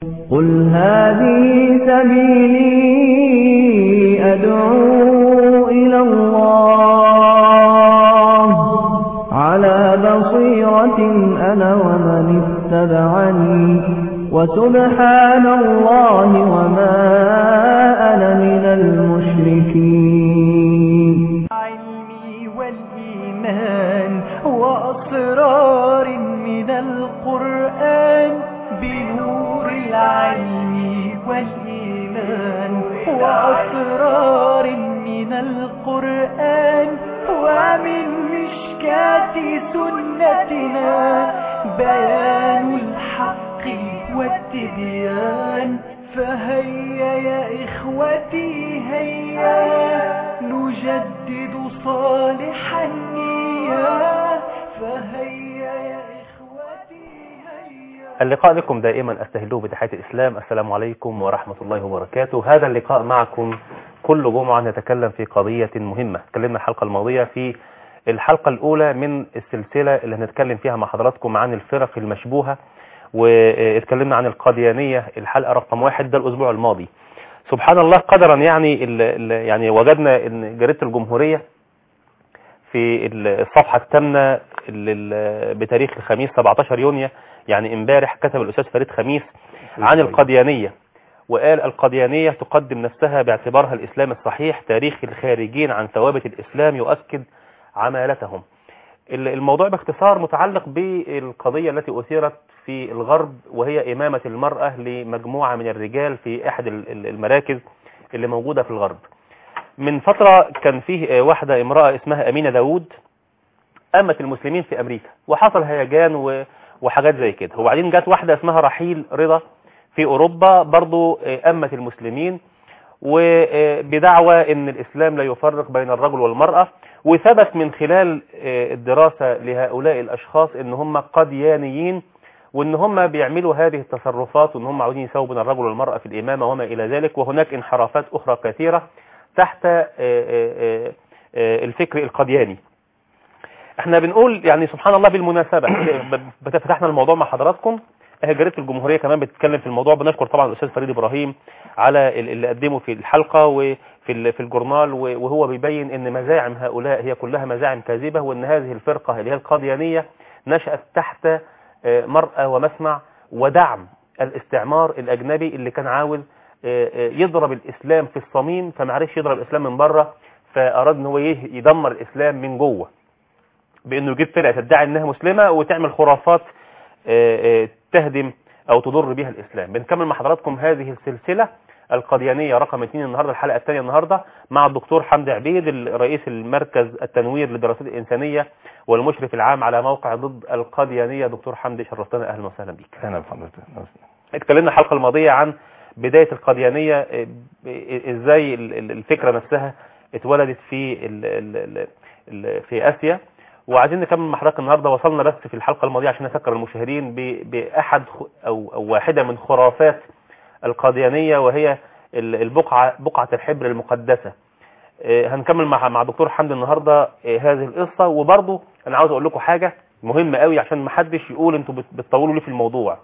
قل هذه سبيلي أدعو إلى الله على بصيرة أنا ومن اتبعني وسبحان الله وما أنا من المشركين علمي والإيمان وأسرار من القرآن بنور العلم والإيمان وأسرار من القرآن ومن مشكاة سنتنا بيان الحق والتبيان فهيا يا إخوتي هيا نجدد صالح النية فهيا يا إخوتي هيا اللقاء لكم دائما استهلوه بتحية الإسلام السلام عليكم ورحمة الله وبركاته هذا اللقاء معكم كل جمعة نتكلم في قضية مهمة تكلمنا الحلقة الماضية في الحلقة الأولى من السلسلة اللي هنتكلم فيها مع حضراتكم عن الفرق المشبوهة واتكلمنا عن القاديانية الحلقة رقم واحد ده الأسبوع الماضي سبحان الله قدرا يعني ال ال يعني وجدنا ان جريدة الجمهورية في الصفحة الثامنة ال- بتاريخ الخميس 17 يونيو يعني امبارح كتب الأستاذ فريد خميس عن القاديانية وقال القاديانية تقدم نفسها باعتبارها الإسلام الصحيح تاريخ الخارجين عن ثوابت الإسلام يؤكد عمالتهم ال- الموضوع باختصار متعلق بالقضية التي أثيرت في الغرب وهي إمامة المرأة لمجموعة من الرجال في أحد ال- ال- المراكز اللي موجودة في الغرب من فترة كان فيه آه، واحدة امرأة اسمها أمينة داوود أمت المسلمين في أمريكا وحصل هيجان و- وحاجات زي كده وبعدين جت واحدة اسمها رحيل رضا في أوروبا برضو آه، أمت المسلمين وبدعوى ان الاسلام لا يفرق بين الرجل والمرأة وثبت من خلال آه، الدراسة لهؤلاء الاشخاص ان هم قديانيين وان هم بيعملوا هذه التصرفات وان هم عاوزين يساووا بين الرجل والمرأة في الامامة وما الى ذلك وهناك انحرافات اخرى كثيرة تحت آه، آه، آه، الفكر القدياني احنا بنقول يعني سبحان الله بالمناسبة ب- فتحنا الموضوع مع حضراتكم اهي جريدة الجمهورية كمان بتتكلم في الموضوع بنشكر طبعا الاستاذ فريد ابراهيم على ال- اللي قدمه في الحلقة وفي ال- في الجورنال و- وهو بيبين ان مزاعم هؤلاء هي كلها مزاعم كاذبة وان هذه الفرقة اللي هي القاديانية نشأت تحت آه، مرأة ومسمع ودعم الاستعمار الاجنبي اللي كان عاوز آه، آه، يضرب الاسلام في الصميم فمعرفش يضرب الاسلام من بره فاراد ان هو يه- يدمر الاسلام من جوه بانه يجيب فرقه تدعي انها مسلمه وتعمل خرافات آه، آه، تهدم او تضر بها الاسلام بنكمل مع حضراتكم هذه السلسله القديانيه رقم 2 النهارده الحلقه الثانيه النهارده مع الدكتور حمدي عبيد رئيس المركز التنوير للدراسات الانسانيه والمشرف العام على موقع ضد القديانيه دكتور حمدي شرفتنا اهلا وسهلا بك اهلا بحضرتك اتكلمنا الحلقه الماضيه عن بدايه القديانيه آه، ب- ازاي ال- ال- الفكره نفسها اتولدت في ال ال ال ال في اسيا وعايزين نكمل مع حضرتك النهارده وصلنا بس في الحلقه الماضيه عشان نفكر المشاهدين ب- باحد خ- او او واحده من خرافات القاديانيه وهي ال- البقعه بقعه الحبر المقدسه آه، هنكمل مع مع دكتور حمدي النهارده آه، هذه القصه وبرضه انا عاوز اقول لكم حاجه مهمه قوي عشان ما حدش يقول انتوا بت- بتطولوا ليه في الموضوع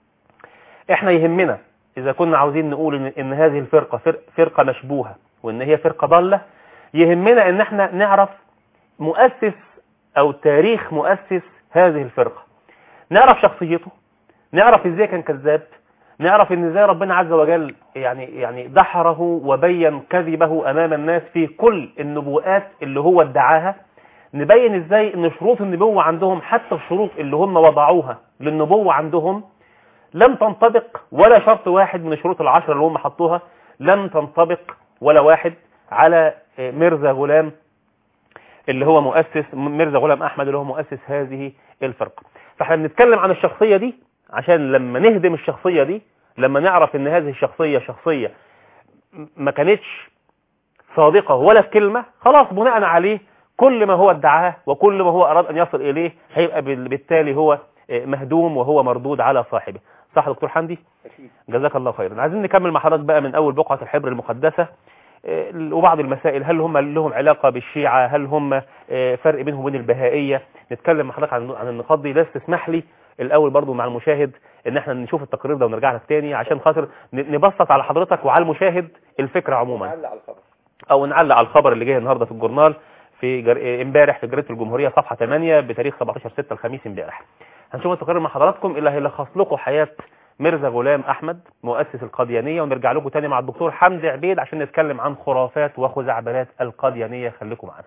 احنا يهمنا اذا كنا عاوزين نقول ان, إن هذه الفرقة فرق فرقة مشبوهة وان هي فرقة ضالة يهمنا ان احنا نعرف مؤسس او تاريخ مؤسس هذه الفرقة نعرف شخصيته نعرف ازاي كان كذاب نعرف ان ازاي ربنا عز وجل يعني يعني دحره وبين كذبه امام الناس في كل النبوءات اللي هو ادعاها نبين ازاي ان شروط النبوة عندهم حتى الشروط اللي هم وضعوها للنبوة عندهم لم تنطبق ولا شرط واحد من الشروط العشرة اللي هم حطوها لم تنطبق ولا واحد على ميرزا غلام اللي هو مؤسس ميرزا غلام احمد اللي هو مؤسس هذه الفرقة فاحنا بنتكلم عن الشخصية دي عشان لما نهدم الشخصية دي لما نعرف ان هذه الشخصية شخصية ما كانتش صادقة ولا في كلمة خلاص بناء عليه كل ما هو ادعاه وكل ما هو اراد ان يصل اليه هيبقى بالتالي هو مهدوم وهو مردود على صاحبه صح دكتور حمدي جزاك الله خيرا عايزين نكمل مع حضرتك بقى من اول بقعة الحبر المقدسة وبعض المسائل هل هم لهم علاقة بالشيعة هل هم فرق بينهم وبين البهائية نتكلم مع حضرتك عن عن النقاط دي بس تسمح لي الاول برضو مع المشاهد ان احنا نشوف التقرير ده ونرجع لك تاني عشان خاطر ن- نبسط على حضرتك وعلى المشاهد الفكره عموما او نعلق على الخبر اللي جاي النهارده في الجورنال في جر... امبارح في جريده الجمهوريه صفحه 8 بتاريخ 17 6 الخميس امبارح هنشوف التقرير مع حضراتكم اللي هيلخص لكم حياه ميرزا غلام احمد مؤسس القاديانيه ونرجع لكم تاني مع الدكتور حمدي عبيد عشان نتكلم عن خرافات وخزعبلات القاديانيه خليكم معانا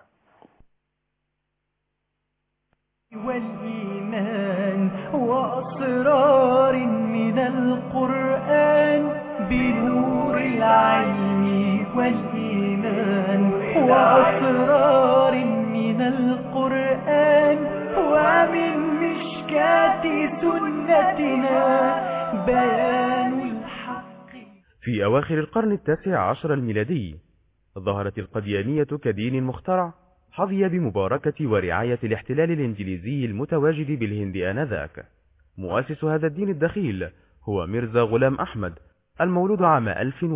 والإيمان وأسرار من القرآن بنور العلم والإيمان وأسرار من القرآن ومن مشكاة سنتنا بيان الحق في أواخر القرن التاسع عشر الميلادي ظهرت القديانية كدين مخترع حظي بمباركة ورعاية الاحتلال الإنجليزي المتواجد بالهند آنذاك مؤسس هذا الدين الدخيل هو ميرزا غلام أحمد المولود عام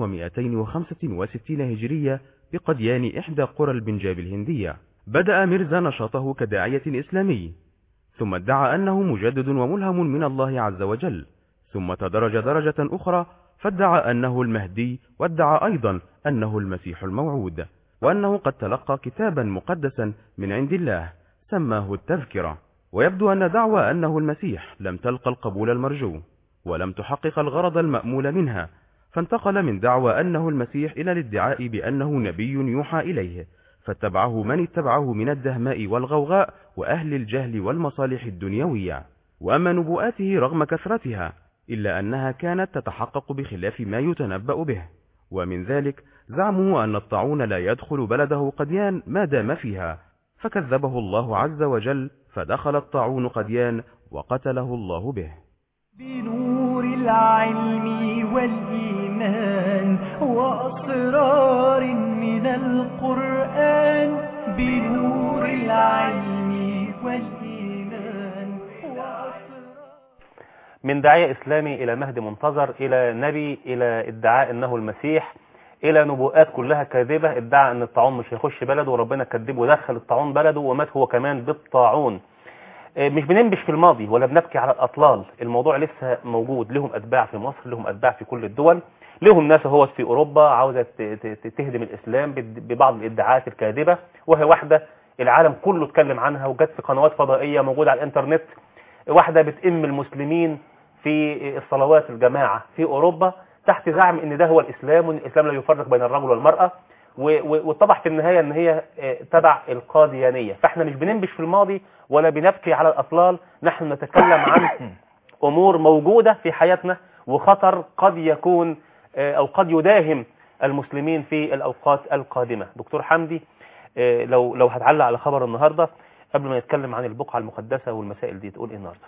1265 هجرية بقديان إحدى قرى البنجاب الهندية بدأ ميرزا نشاطه كداعية إسلامي ثم ادعى أنه مجدد وملهم من الله عز وجل ثم تدرج درجة أخرى فادعى أنه المهدي وادعى أيضا أنه المسيح الموعود وأنه قد تلقى كتابا مقدسا من عند الله سماه التذكرة ويبدو أن دعوى أنه المسيح لم تلقى القبول المرجو ولم تحقق الغرض المأمول منها فانتقل من دعوى أنه المسيح إلى الادعاء بأنه نبي يوحى إليه فاتبعه من اتبعه من الدهماء والغوغاء وأهل الجهل والمصالح الدنيوية وأما نبوءاته رغم كثرتها إلا أنها كانت تتحقق بخلاف ما يتنبأ به ومن ذلك زعمه أن الطاعون لا يدخل بلده قديان ما دام فيها فكذبه الله عز وجل فدخل الطاعون قديان وقتله الله به بنور العلم والإيمان وأسرار من القرآن بنور العلم والإيمان وأسرار من داعية إسلامي إلى مهدي منتظر إلى نبي إلى ادعاء أنه المسيح إلى نبوءات كلها كاذبة ادعى أن الطاعون مش هيخش بلده وربنا كذبه ودخل الطاعون بلده ومات هو كمان بالطاعون آه، مش بننبش في الماضي ولا بنبكي على الأطلال الموضوع لسه موجود لهم أتباع في مصر لهم أتباع في كل الدول لهم ناس هو في أوروبا عاوزة ت- ت- تهدم الإسلام بد- ببعض الادعاءات الكاذبة وهي واحدة العالم كله اتكلم عنها وجت في قنوات فضائية موجودة على الإنترنت واحدة بتئم المسلمين في الصلوات الجماعة في أوروبا تحت زعم ان ده هو الإسلام وان الإسلام لا يفرق بين الرجل والمرأة و- و- واتضح في النهاية ان هي آه، تبع القاديانية فاحنا مش بننبش في الماضي ولا بنبكي على الأطلال نحن نتكلم عن أمور موجودة في حياتنا وخطر قد يكون آه، أو قد يداهم المسلمين في الأوقات القادمة دكتور حمدي آه، لو لو هتعلق على خبر النهاردة قبل ما نتكلم عن البقعة المقدسة والمسائل دي تقول ايه النهاردة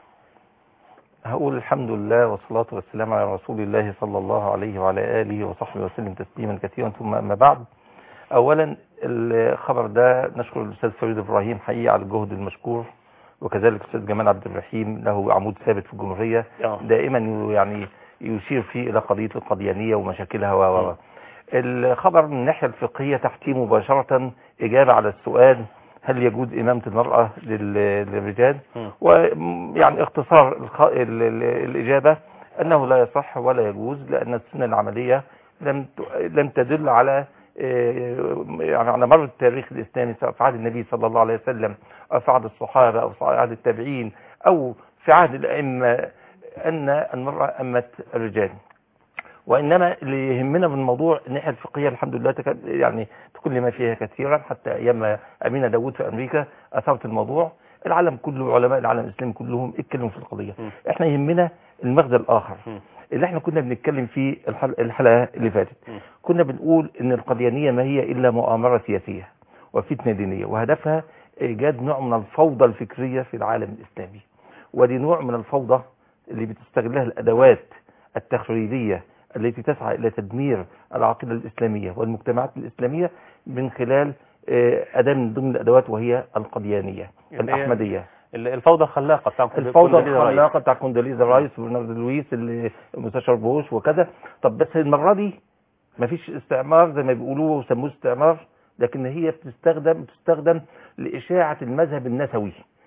هقول الحمد لله والصلاة والسلام على رسول الله صلى الله عليه وعلى آله وصحبه وسلم تسليما كثيرا ثم أما بعد أولا الخبر ده نشكر الأستاذ فريد إبراهيم حقيقة على الجهد المشكور وكذلك الأستاذ جمال عبد الرحيم له عمود ثابت في الجمهورية آه. دائما يعني يشير فيه إلى قضية القضيانية ومشاكلها و و- و. الخبر من الناحية الفقهية تحتيه مباشرة إجابة على السؤال هل يجوز إمامة المرأة لل- للرجال مم. ويعني اختصار الخ... ال... ال... الإجابة أنه لا يصح ولا يجوز لأن السنة العملية لم ت... لم تدل على آه، يعني على مر التاريخ الإسلامي سواء في عهد النبي صلى الله عليه وسلم أو في عهد الصحابة أو في عهد التابعين أو في عهد الأئمة أن المرأة أمت الرجال وإنما اللي يهمنا من الموضوع الناحية الفقهية الحمد لله تك... يعني تكون ما فيها كثيرا حتى أيام أمينة داوود في أمريكا أثرت الموضوع العالم كله علماء العالم الإسلامي كلهم اتكلموا في القضية م. احنا يهمنا المغزى الآخر م. اللي احنا كنا بنتكلم فيه الحل... الحلقة اللي فاتت م. كنا بنقول ان القديانية ما هي إلا مؤامرة سياسية وفتنة دينية وهدفها إيجاد نوع من الفوضى الفكرية في العالم الإسلامي ودي نوع من الفوضى اللي بتستغلها الأدوات التخريبية التي تسعى إلى تدمير العقيدة الإسلامية والمجتمعات الإسلامية من خلال آه، أداة من ضمن الأدوات وهي القديانية اللي هي الأحمدية ال- الفوضى الخلاقة بتاع الفوضى كوندوليزا رايس. الخلاقة بتاع كوندوليزا رايس وبرنارد لويس اللي مستشار بوش وكذا طب بس المرة دي مفيش استعمار زي ما بيقولوه وسموه استعمار لكن هي بتستخدم بتستخدم لإشاعة المذهب النسوي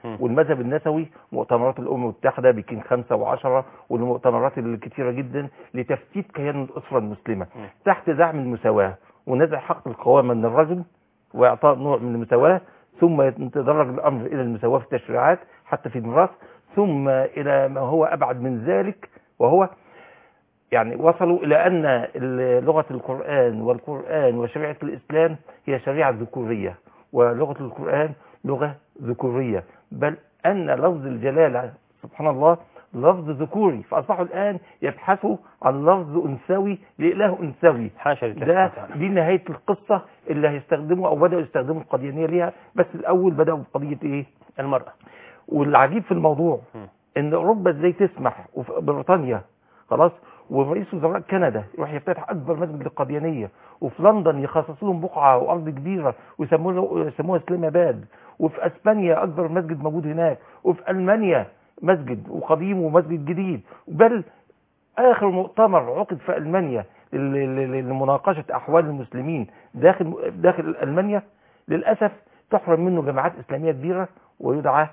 مم. والمذهب النسوي مؤتمرات الامم المتحده بكين خمسة وعشرة والمؤتمرات الكثيره جدا لتفتيت كيان الاسره المسلمه مم. تحت دعم المساواه ونزع حق القوامه من الرجل واعطاء نوع من المساواه ثم يتدرج الامر الى المساواه في التشريعات حتى في الميراث ثم الى ما هو ابعد من ذلك وهو يعني وصلوا الى ان ال- لغه القران والقران وشريعه الاسلام هي شريعه ذكوريه ولغه القران لغه ذكوريه بل ان لفظ الجلاله سبحان الله لفظ ذكوري فاصبحوا الان يبحثوا عن لفظ انثوي لاله انثوي حاشا لله ده سبحانه وتعالى. دي نهايه القصه اللي هيستخدموا او بداوا يستخدموا القديانيه ليها بس الاول بداوا بقضيه ايه المرأة والعجيب في الموضوع مم. ان اوروبا ازاي تسمح وفي بريطانيا خلاص ورئيس وزراء كندا يروح يفتتح اكبر مسجد للقديانيه وفي لندن يخصصوا لهم بقعه وارض كبيره ويسموها يسموها اسلام اباد وفي اسبانيا اكبر مسجد موجود هناك وفي المانيا مسجد وقديم ومسجد جديد بل اخر مؤتمر عقد في المانيا لل- لل- لمناقشه احوال المسلمين داخل داخل المانيا للاسف تحرم منه جماعات اسلاميه كبيره ويدعى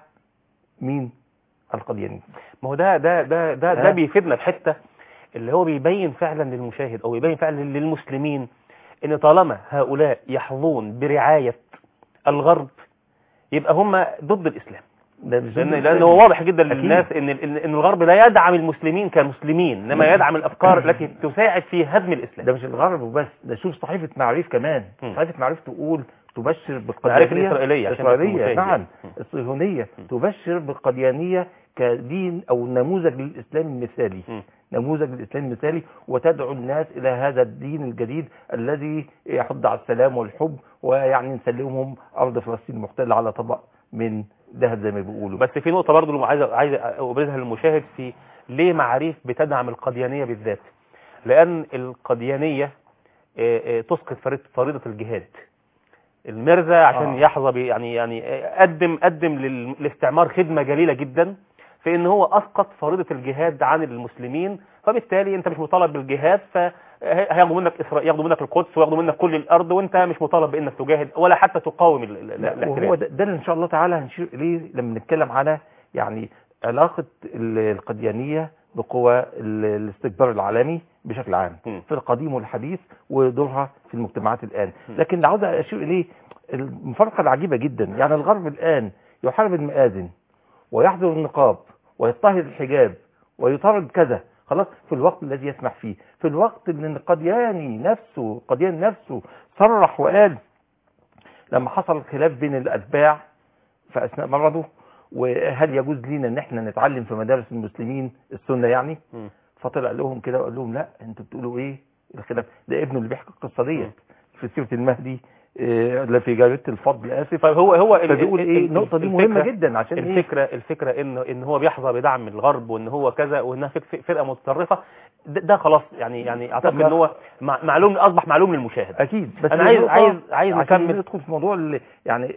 مين القدياني ما هو ده ده ده ده, ده ها؟ بيفيدنا في حته اللي هو بيبين فعلا للمشاهد او يبين فعلا للمسلمين ان طالما هؤلاء يحظون برعايه الغرب يبقى هم ضد الاسلام ده مش لان ضد لان هو واضح جدا أكيد. للناس ان ان إن الغرب لا يدعم المسلمين كمسلمين انما يدعم الافكار التي تساعد في هدم الاسلام ده مش الغرب وبس ده شوف صحيفه معريف كمان مم. صحيفه معريف تقول تبشر معرفة بالقديانيه الإسرائيلية عشان يكون الإسرائيلية مشاهد نعم يعني. مم. الصهيونيه تبشر بالقديانيه كدين او نموذج للاسلام المثالي مم. نموذج للاسلام المثالي وتدعو الناس الى هذا الدين الجديد الذي يحض على السلام والحب ويعني نسلمهم ارض فلسطين المحتله على طبق من ذهب زي ما بيقولوا بس في نقطة برضو اللي عايز عايز ابرزها للمشاهد في ليه معاريف بتدعم القديانية بالذات لأن القديانية آه، آه، تسقط فريضة فريضة الجهاد المرزا عشان آه. يحظى ب- يعني يعني آه، قدم قدم لل- للاستعمار خدمة جليلة جدا في ان هو اسقط فريضة الجهاد عن المسلمين فبالتالي انت مش مطالب بالجهاد فهياخدوا منك إسرائيل ياخدوا منك القدس وياخدوا منك كل الارض وانت مش مطالب بانك تجاهد ولا حتى تقاوم ال- ال- لا الاحتلال وهو ده, ده اللي ان شاء الله تعالى هنشير اليه لما نتكلم على يعني علاقه ال- القديانيه بقوى ال- الاستكبار العالمي بشكل عام م. في القديم والحديث ودورها في المجتمعات الان م. لكن اللي عاوز اشير اليه المفارقه العجيبه جدا يعني الغرب الان يحارب المآذن ويحظر النقاب ويضطهد الحجاب ويطارد كذا خلاص في الوقت الذي يسمح فيه في الوقت اللي القدياني نفسه القديان نفسه صرح وقال لما حصل الخلاف بين الاتباع في اثناء مرضه وهل يجوز لينا ان احنا نتعلم في مدارس المسلمين السنه يعني م. فطلع لهم كده وقال لهم لا انتوا بتقولوا ايه الخلاف ده ابنه اللي بيحكي القصه ديت في سيره المهدي إيه لا في جاريه الفضل اسف طيب هو هو ال- فبيقول ال- ايه ال- النقطه دي الفكرة- مهمه جدا عشان ايه الفكره الفكره ان ان هو بيحظى بدعم الغرب وان هو كذا وانها فك- فرقه متطرفه ده, ده خلاص يعني يعني اعتقد ما- ان هو مع- معلوم اصبح معلوم للمشاهد اكيد بس أنا عايز- النقطة عايز- عايز عشان نكمل. ندخل في موضوع اللي يعني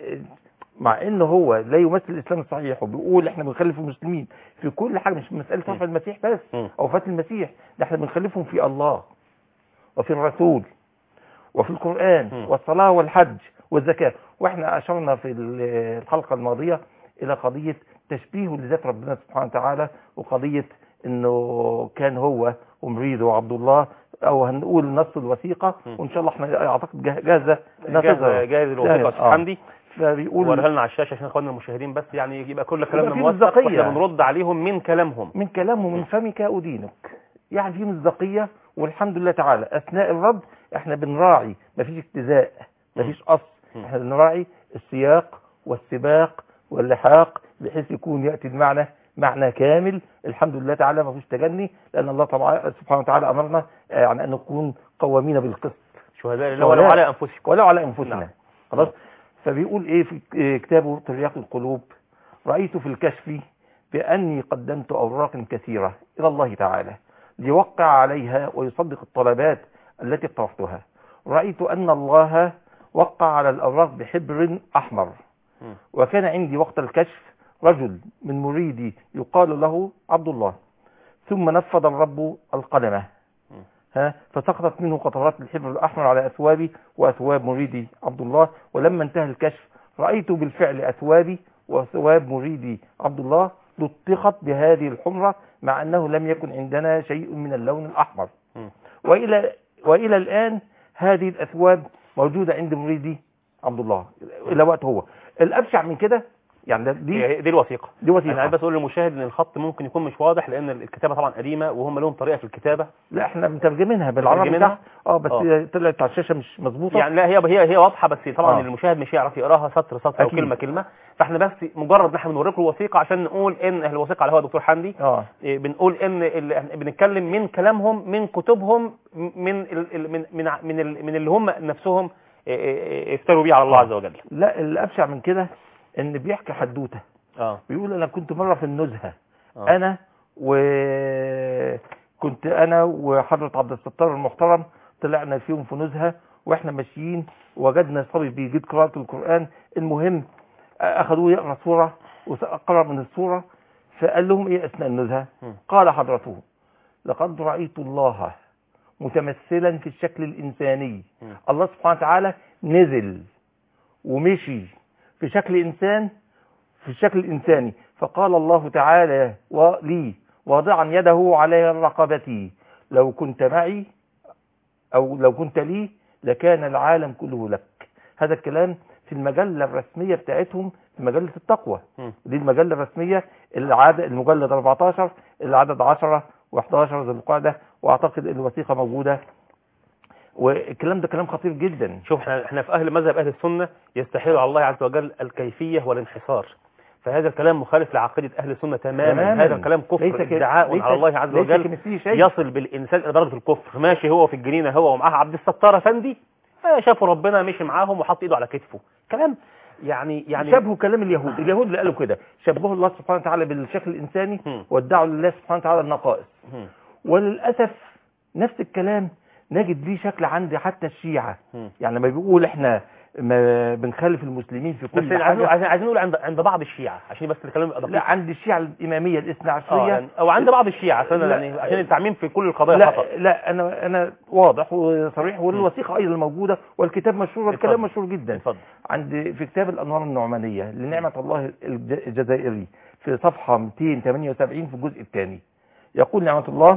مع ان هو لا يمثل الاسلام الصحيح وبيقول احنا بنخلف المسلمين في كل حاجه مش مساله رفع المسيح بس م. او وفاه المسيح ده احنا بنخلفهم في الله وفي الرسول وفي القران م. والصلاه والحج والزكاه واحنا اشرنا في الحلقه الماضيه الى قضيه تشبيهه لذات ربنا سبحانه وتعالى وقضيه انه كان هو ومريده وعبد الله او هنقول نص الوثيقه م. وان شاء الله احنا اعتقد جاه- جاهزه انها جاهز تظهر. جاهز الوثيقه جاهز، استاذ آه. حمدي فبيقول وريها لنا على الشاشه عشان اخواننا المشاهدين بس يعني يبقى كل كلامنا في موثق مصداقية. واحنا بنرد عليهم من كلامهم من كلامه من فمك أدينك يعني في مصداقية والحمد لله تعالى أثناء الرد احنا بنراعي مفيش اجتزاء مفيش قص مم. احنا بنراعي السياق والسباق واللحاق بحيث يكون يأتي المعنى معنى كامل الحمد لله تعالى ما فيش تجني لأن الله طبعا سبحانه وتعالى أمرنا آه، عن أن نكون قوامين بالقسط شهداء لله ولو على انفسكم ولو على أنفسنا نعم. خلاص فبيقول إيه في آه، كتابه ترياق القلوب رأيت في الكشف بأني قدمت أوراق كثيرة إلى الله تعالى ليوقع عليها ويصدق الطلبات التي اقترحتها رأيت أن الله وقع على الأوراق بحبر أحمر مم. وكان عندي وقت الكشف رجل من مريدي يقال له عبد الله ثم نفض الرب القلمة مم. ها فسقطت منه قطرات الحبر الأحمر على أثوابي وأثواب مريدي عبد الله ولما انتهى الكشف رأيت بالفعل أثوابي وثواب مريدي عبد الله لطخت بهذه الحمرة مع أنه لم يكن عندنا شيء من اللون الأحمر مم. وإلى, وإلى الآن هذه الأثواب موجودة عند مريدي عبد الله إلى وقت هو الأبشع من كده يعني ده- دي هي- دي الوثيقه دي انا عايز وثيقة بس اقول للمشاهد ان الخط ممكن يكون مش واضح لان الكتابه طبعا قديمه وهم لهم طريقه في الكتابه لا احنا مترجمينها بالعربي مترجمينها؟ تحت اه بس آه. هي طلعت على الشاشة مش مظبوطة يعني لا هي هي هي واضحه بس طبعا آه. المشاهد مش هيعرف يقراها سطر سطر او أكيد. كلمه كلمه فاحنا بس مجرد ان احنا بنوريكم الوثيقه عشان نقول ان الوثيقه اللي هو دكتور حمدي اه إيه، بنقول ان ال- إحنا بنتكلم من كلامهم من كتبهم من ال- ال- من من ع- من ال- من اللي هم نفسهم إيه، إيه، إيه، افتروا بيه على الله آه. عز وجل لا الأبشع من كده ان بيحكي حدوتة اه بيقول انا كنت مرة في النزهة آه. انا وكنت انا وحضرة عبد الستار المحترم طلعنا فيهم في نزهة واحنا ماشيين وجدنا صبي بيجيد قراءة القرآن المهم اخذوه يقرأ سورة وقرأ من السورة فقال لهم ايه اثناء النزهة م. قال حضرته لقد رأيت الله متمثلا في الشكل الانساني م. الله سبحانه وتعالى نزل ومشي في شكل انسان في الشكل الإنساني فقال الله تعالى لي واضعا يده على رقبتي لو كنت معي أو لو كنت لي لكان العالم كله لك هذا الكلام في المجلة الرسمية بتاعتهم في مجلة التقوى م. دي المجلة الرسمية العدد المجلد 14 العدد 10 و11 ذي القعدة واعتقد ان الوثيقة موجودة والكلام ده كلام خطير جدا شوف احنا احنا في اهل مذهب اهل السنه يستحيل على الله عز وجل الكيفيه والانحصار فهذا الكلام مخالف لعقيده اهل السنه تماما, تماماً. هذا الكلام كفر ليس ك- ادعاء ليس- على الله عز ليس وجل كمثله شيء. يصل بالانسان الى درجه الكفر ماشي هو في الجنينه هو ومعاه عبد الستار افندي آه، شافوا ربنا مشي معاهم وحط ايده على كتفه كلام يعني يعني شبهوا كلام اليهود اليهود اللي قالوا كده شبهوا الله سبحانه وتعالى بالشكل الإنساني هم. وادعوا لله سبحانه وتعالى النقائص هم. وللأسف نفس الكلام نجد ليه شكل عند حتى الشيعة هم. يعني لما بيقول احنا ما بنخالف المسلمين في بس كل عايزين حاجة عايزين عايزين نقول عند عند بعض الشيعة عشان بس الكلام يبقى لا دقيق عند الشيعة الإمامية الاثنى اه عشرية يعني او عند بعض الشيعة عشان لا. يعني عشان التعميم في كل القضايا خطأ لا لا انا انا واضح وصريح والوثيقه ايضا موجوده والكتاب مشهور والكلام اتفضل. مشهور جدا اتفضل عند في كتاب الانوار النعمانيه لنعمه الله الج- الجزائري في صفحه 278 في الجزء الثاني يقول نعمه الله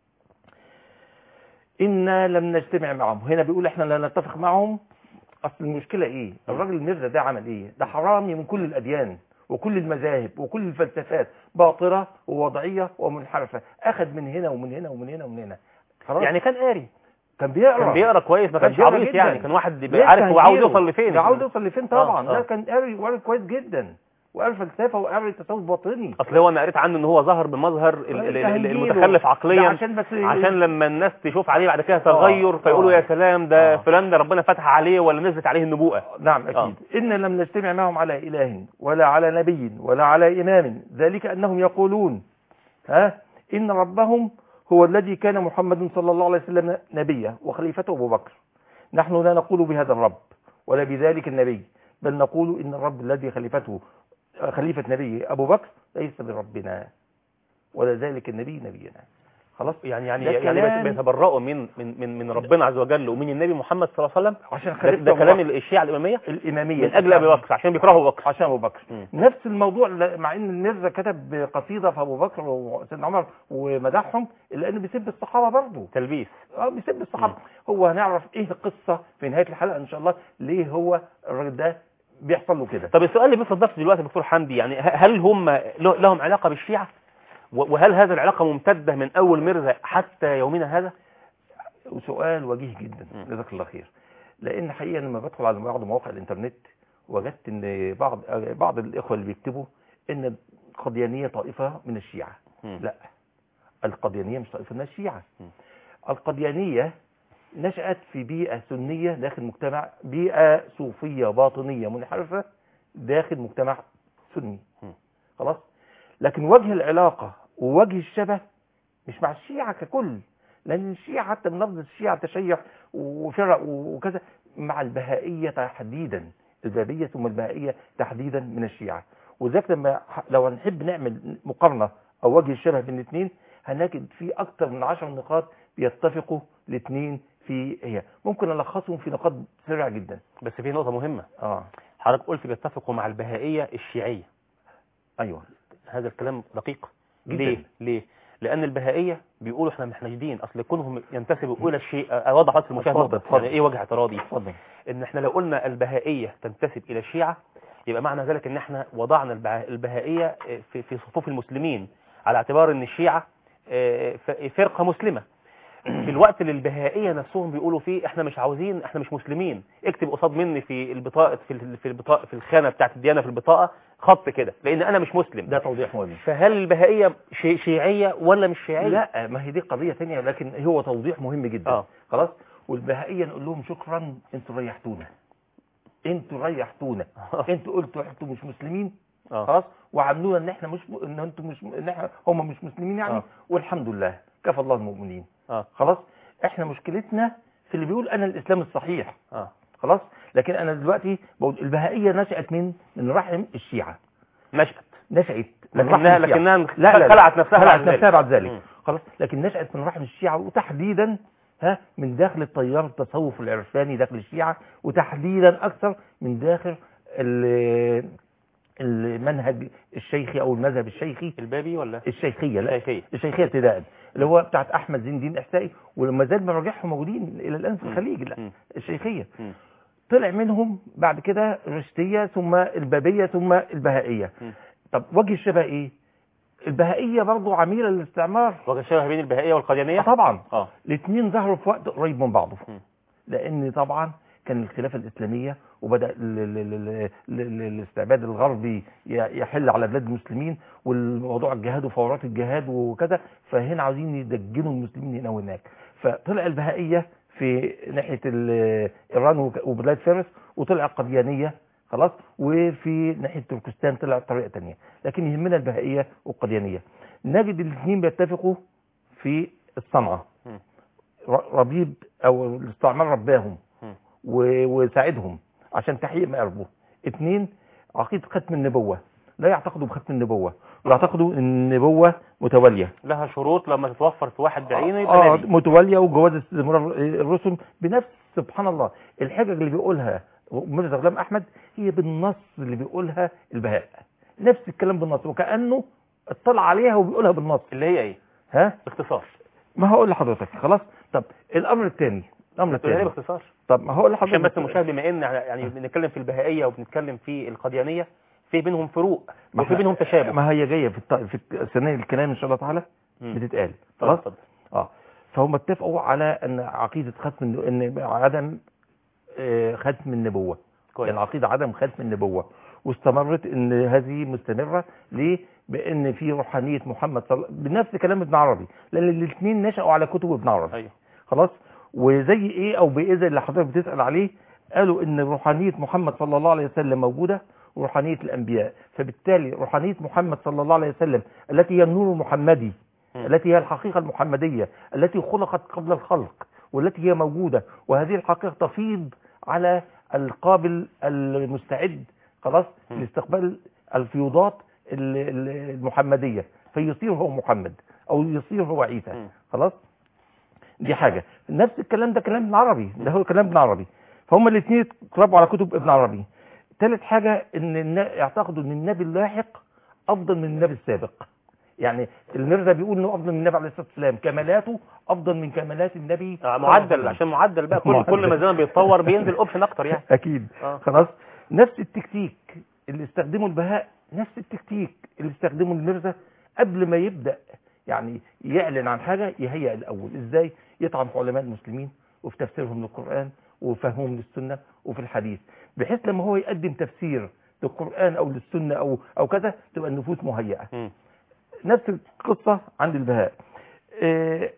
إنا لم نجتمع معهم هنا بيقول احنا لا نتفق معهم اصل المشكله ايه الراجل المرزا ده عمل ايه ده حرامي من كل الاديان وكل المذاهب وكل الفلسفات باطله ووضعيه ومنحرفه اخذ من هنا ومن هنا ومن هنا ومن هنا خلاص يعني كان قاري كان بيقرا كان بيقرا كويس ما كان كانش بيقرا عبيط جداً. يعني كان واحد لسه عارف هو عاوز هيجيله. يوصل لفين ده عاوز يوصل لفين طبعا آه، ده آه. كان قاري وقاري كويس جدا وقاري فلسفه وقاري تصوف باطني اصل هو انا قريت عنه ان هو ظهر بمظهر ال- ال- ده ال- هيجيله. المتخلف ده عقليا عشان بس عشان لما الناس تشوف عليه بعد كده تغير فيقولوا آه. يا سلام ده آه. فلان ده ربنا فتح عليه ولا نزلت عليه النبوءه نعم أكيد إن لم نجتمع معهم على إله ولا على نبي ولا على إمام ذلك أنهم يقولون ها إن ربهم هو الذي كان محمد صلى الله عليه وسلم نبيا وخليفته أبو بكر نحن لا نقول بهذا الرب ولا بذلك النبي بل نقول إن الرب الذي خليفته خليفة نبيه أبو بكر ليس بربنا ولا ذلك النبي نبينا خلاص يعني يعني ده يعني كلام- بيتبرؤوا من من من من ربنا عز وجل ومن النبي محمد صلى الله عليه وسلم عشان ده, خليفة ده أبو كلام بكر. الشيعة الإمامية الإمامية من أجل أبي بكر عشان بيكرهوا أبو بكر عشان ابو بكر مم. نفس الموضوع ل- مع ان المرزا كتب قصيده في ابو بكر وسيدنا عمر ومدحهم الا انه بيسب الصحابه برضه تلبيس اه بيسب الصحابه هو هنعرف ايه القصه في نهايه الحلقه ان شاء الله ليه هو الراجل ده بيحصل له كده طب السؤال اللي بيفرض نفسه دلوقتي دكتور حمدي يعني ه- هل هم له- لهم علاقة بالشيعة و- وهل هذه العلاقة ممتدة من أول مرزا حتى يومنا هذا وسؤال وجيه جدا مم. جزاك الله خير لان حقيقه لما بدخل على بعض مواقع الانترنت وجدت ان بعض بعض الاخوه اللي بيكتبوا ان القديانيه طائفه من الشيعه مم. لا القديانية مش طائفة من الشيعة م. القديانية نشأت في بيئة سنية داخل مجتمع بيئة صوفية باطنية منحرفة داخل مجتمع سني م. خلاص لكن وجه العلاقة ووجه الشبه مش مع الشيعة ككل لأن الشيعة حتى من لفظ الشيعة تشيع وفرق وكذا مع البهائية تحديدا البابية ثم البهائية تحديدا من الشيعة وذلك لما لو هنحب نعمل مقارنة أو وجه الشبه بين الاثنين هنجد في أكثر من عشر نقاط بيتفقوا الاثنين في هي ممكن ألخصهم في نقاط سريعة جدا بس في نقطة مهمة اه حضرتك قلت بيتفقوا مع البهائية الشيعية ايوه هذا الكلام دقيق جداً. ليه ليه لان البهائيه بيقولوا احنا مش ناجدين اصل كونهم ينتسبوا الى الشيء اوضح بس المشاهد اتفضل، نقطة. يعني اتفضل. ايه وجه اعتراضي اتفضل ان احنا لو قلنا البهائيه تنتسب الى الشيعه يبقى معنى ذلك ان احنا وضعنا البه- البهائيه في في صفوف المسلمين على اعتبار ان الشيعه آه، ف- فرقه مسلمه في الوقت اللي البهائيه نفسهم بيقولوا فيه احنا مش عاوزين احنا مش مسلمين اكتب قصاد مني في البطاقه في ال- في البطاقه في الخانه بتاعت الديانه في البطاقه خط كده لان انا مش مسلم ده توضيح مهم فهل البهائيه شي- شيعيه ولا مش شيعيه لا ما هي دي قضية ثانية لكن هو توضيح مهم جدا اه خلاص والبهائية نقول لهم شكرا انتوا ريحتونا انتوا ريحتونا انتوا قلتوا انتوا مش مسلمين اه خلاص وعاملونا ان احنا مش ان انتوا مش ان احنا هم مش مسلمين يعني آه. والحمد لله كفى الله المؤمنين اه خلاص احنا مشكلتنا في اللي بيقول انا الاسلام الصحيح اه خلاص لكن انا دلوقتي بقول البهائيه نشات من من رحم الشيعه نشأت نشات من رحم لكنها الشيعة. لكنها لا لا لا. خلعت نفسها خلعت بعد ذلك. نفسها بعد ذلك مم. خلاص لكن نشأت من رحم الشيعة وتحديدا ها من داخل التيار التصوف العرفاني داخل الشيعة وتحديدا أكثر من داخل ال- المنهج الشيخي أو المذهب الشيخي البابي ولا الشيخية لا الشيخية. الشيخية ابتداء اللي هو بتاعت أحمد زين الدين إحسائي ولما زال مراجعهم موجودين إلى الآن في مم. الخليج لا مم. الشيخية مم. طلع منهم بعد كده الرشدية ثم البابية ثم البهائية مم. طب وجه الشبه إيه؟ البهائية برضو عميلة للاستعمار وجه الشبه بين البهائيه والقاديانيه آه طبعا اه الاثنين ظهروا في وقت قريب من بعضه م. لان طبعا كان الخلافه الاسلاميه وبدا ال- ال- ال- ال- ال- الاستعباد الغربي ي- يحل على بلاد المسلمين والموضوع الجهاد وفورات الجهاد وكذا فهنا عاوزين يدجنوا المسلمين هنا وهناك فطلع البهائيه في ناحيه ال- ايران وك- وبلاد فارس وطلع القديانيه خلاص وفي ناحيه تركستان طلع طريقه ثانيه لكن يهمنا البهائيه والقديانيه نجد الاثنين بيتفقوا في الصنعه م. ر- ربيب او الاستعمار رباهم م. و- وساعدهم عشان تحقيق مآربه اثنين عقيدة ختم النبوة لا يعتقدوا بختم النبوة ويعتقدوا ان النبوة متوالية لها شروط لما تتوفر في واحد بعينه يبقى آه نبي متوالية وجواز استمرار الرسل بنفس سبحان الله الحجج اللي بيقولها مرزا غلام احمد هي بالنص اللي بيقولها البهاء نفس الكلام بالنص وكأنه اطلع عليها وبيقولها بالنص اللي هي ايه ها باختصار ما هقول لحضرتك خلاص طب الامر الثاني الامر تقولها لي الثاني باختصار طب ما هقول لحضرتك عشان بس المشاهد بما ان يعني بنتكلم في البهائيه وبنتكلم في القاديانيه في بينهم فروق ما وفي إحنا- بينهم تشابه ما هي جايه في الط... في الثنايا الكلام ان شاء الله تعالى مم. بتتقال خلاص خلاص اه فهم اتفقوا على ان عقيده ختم الن- ان عدم آه، ختم النبوه كويس يعني العقيده عدم ختم النبوه واستمرت ان هذه مستمره ليه بان في روحانيه محمد صلى بنفس كلام ابن عربي لان الاثنين نشأوا على كتب ابن عربي ايوه خلاص وزي ايه او باذا اللي حضرتك بتسال عليه قالوا ان روحانيه محمد صلى الله عليه وسلم موجوده وروحانيه الانبياء فبالتالي روحانيه محمد صلى الله عليه وسلم التي هي النور المحمدي مم. التي هي الحقيقه المحمديه التي خلقت قبل الخلق والتي هي موجوده وهذه الحقيقه تفيض على القابل المستعد خلاص مم. لاستقبال الفيوضات ال- ال- المحمديه فيصير هو محمد او يصير هو عيسى مم. خلاص دي حاجة نفس الكلام ده كلام ابن عربي ده هو كلام ابن عربي فهم الاثنين اتربوا على كتب ابن عربي ثالث حاجة ان النا- اعتقدوا ان النبي اللاحق افضل من النبي السابق يعني المرزا بيقول انه افضل من النبي عليه الصلاه والسلام كمالاته افضل من كمالات النبي آه، صلى الله عليه معدل وسلم. عشان معدل بقى كل معدل. كل ما الزمن بيتطور بينزل اوبشن اكتر يعني اكيد اه خلاص نفس التكتيك اللي استخدمه البهاء نفس التكتيك اللي استخدمه المرزا قبل ما يبدا يعني يعلن عن حاجه يهيئ الاول ازاي يطعن في علماء المسلمين وفي تفسيرهم للقران وفهمهم للسنه وفي الحديث بحيث لما هو يقدم تفسير للقران او للسنه او او كذا تبقى النفوس مهيئه مم. نفس القصة عند البهاء آه،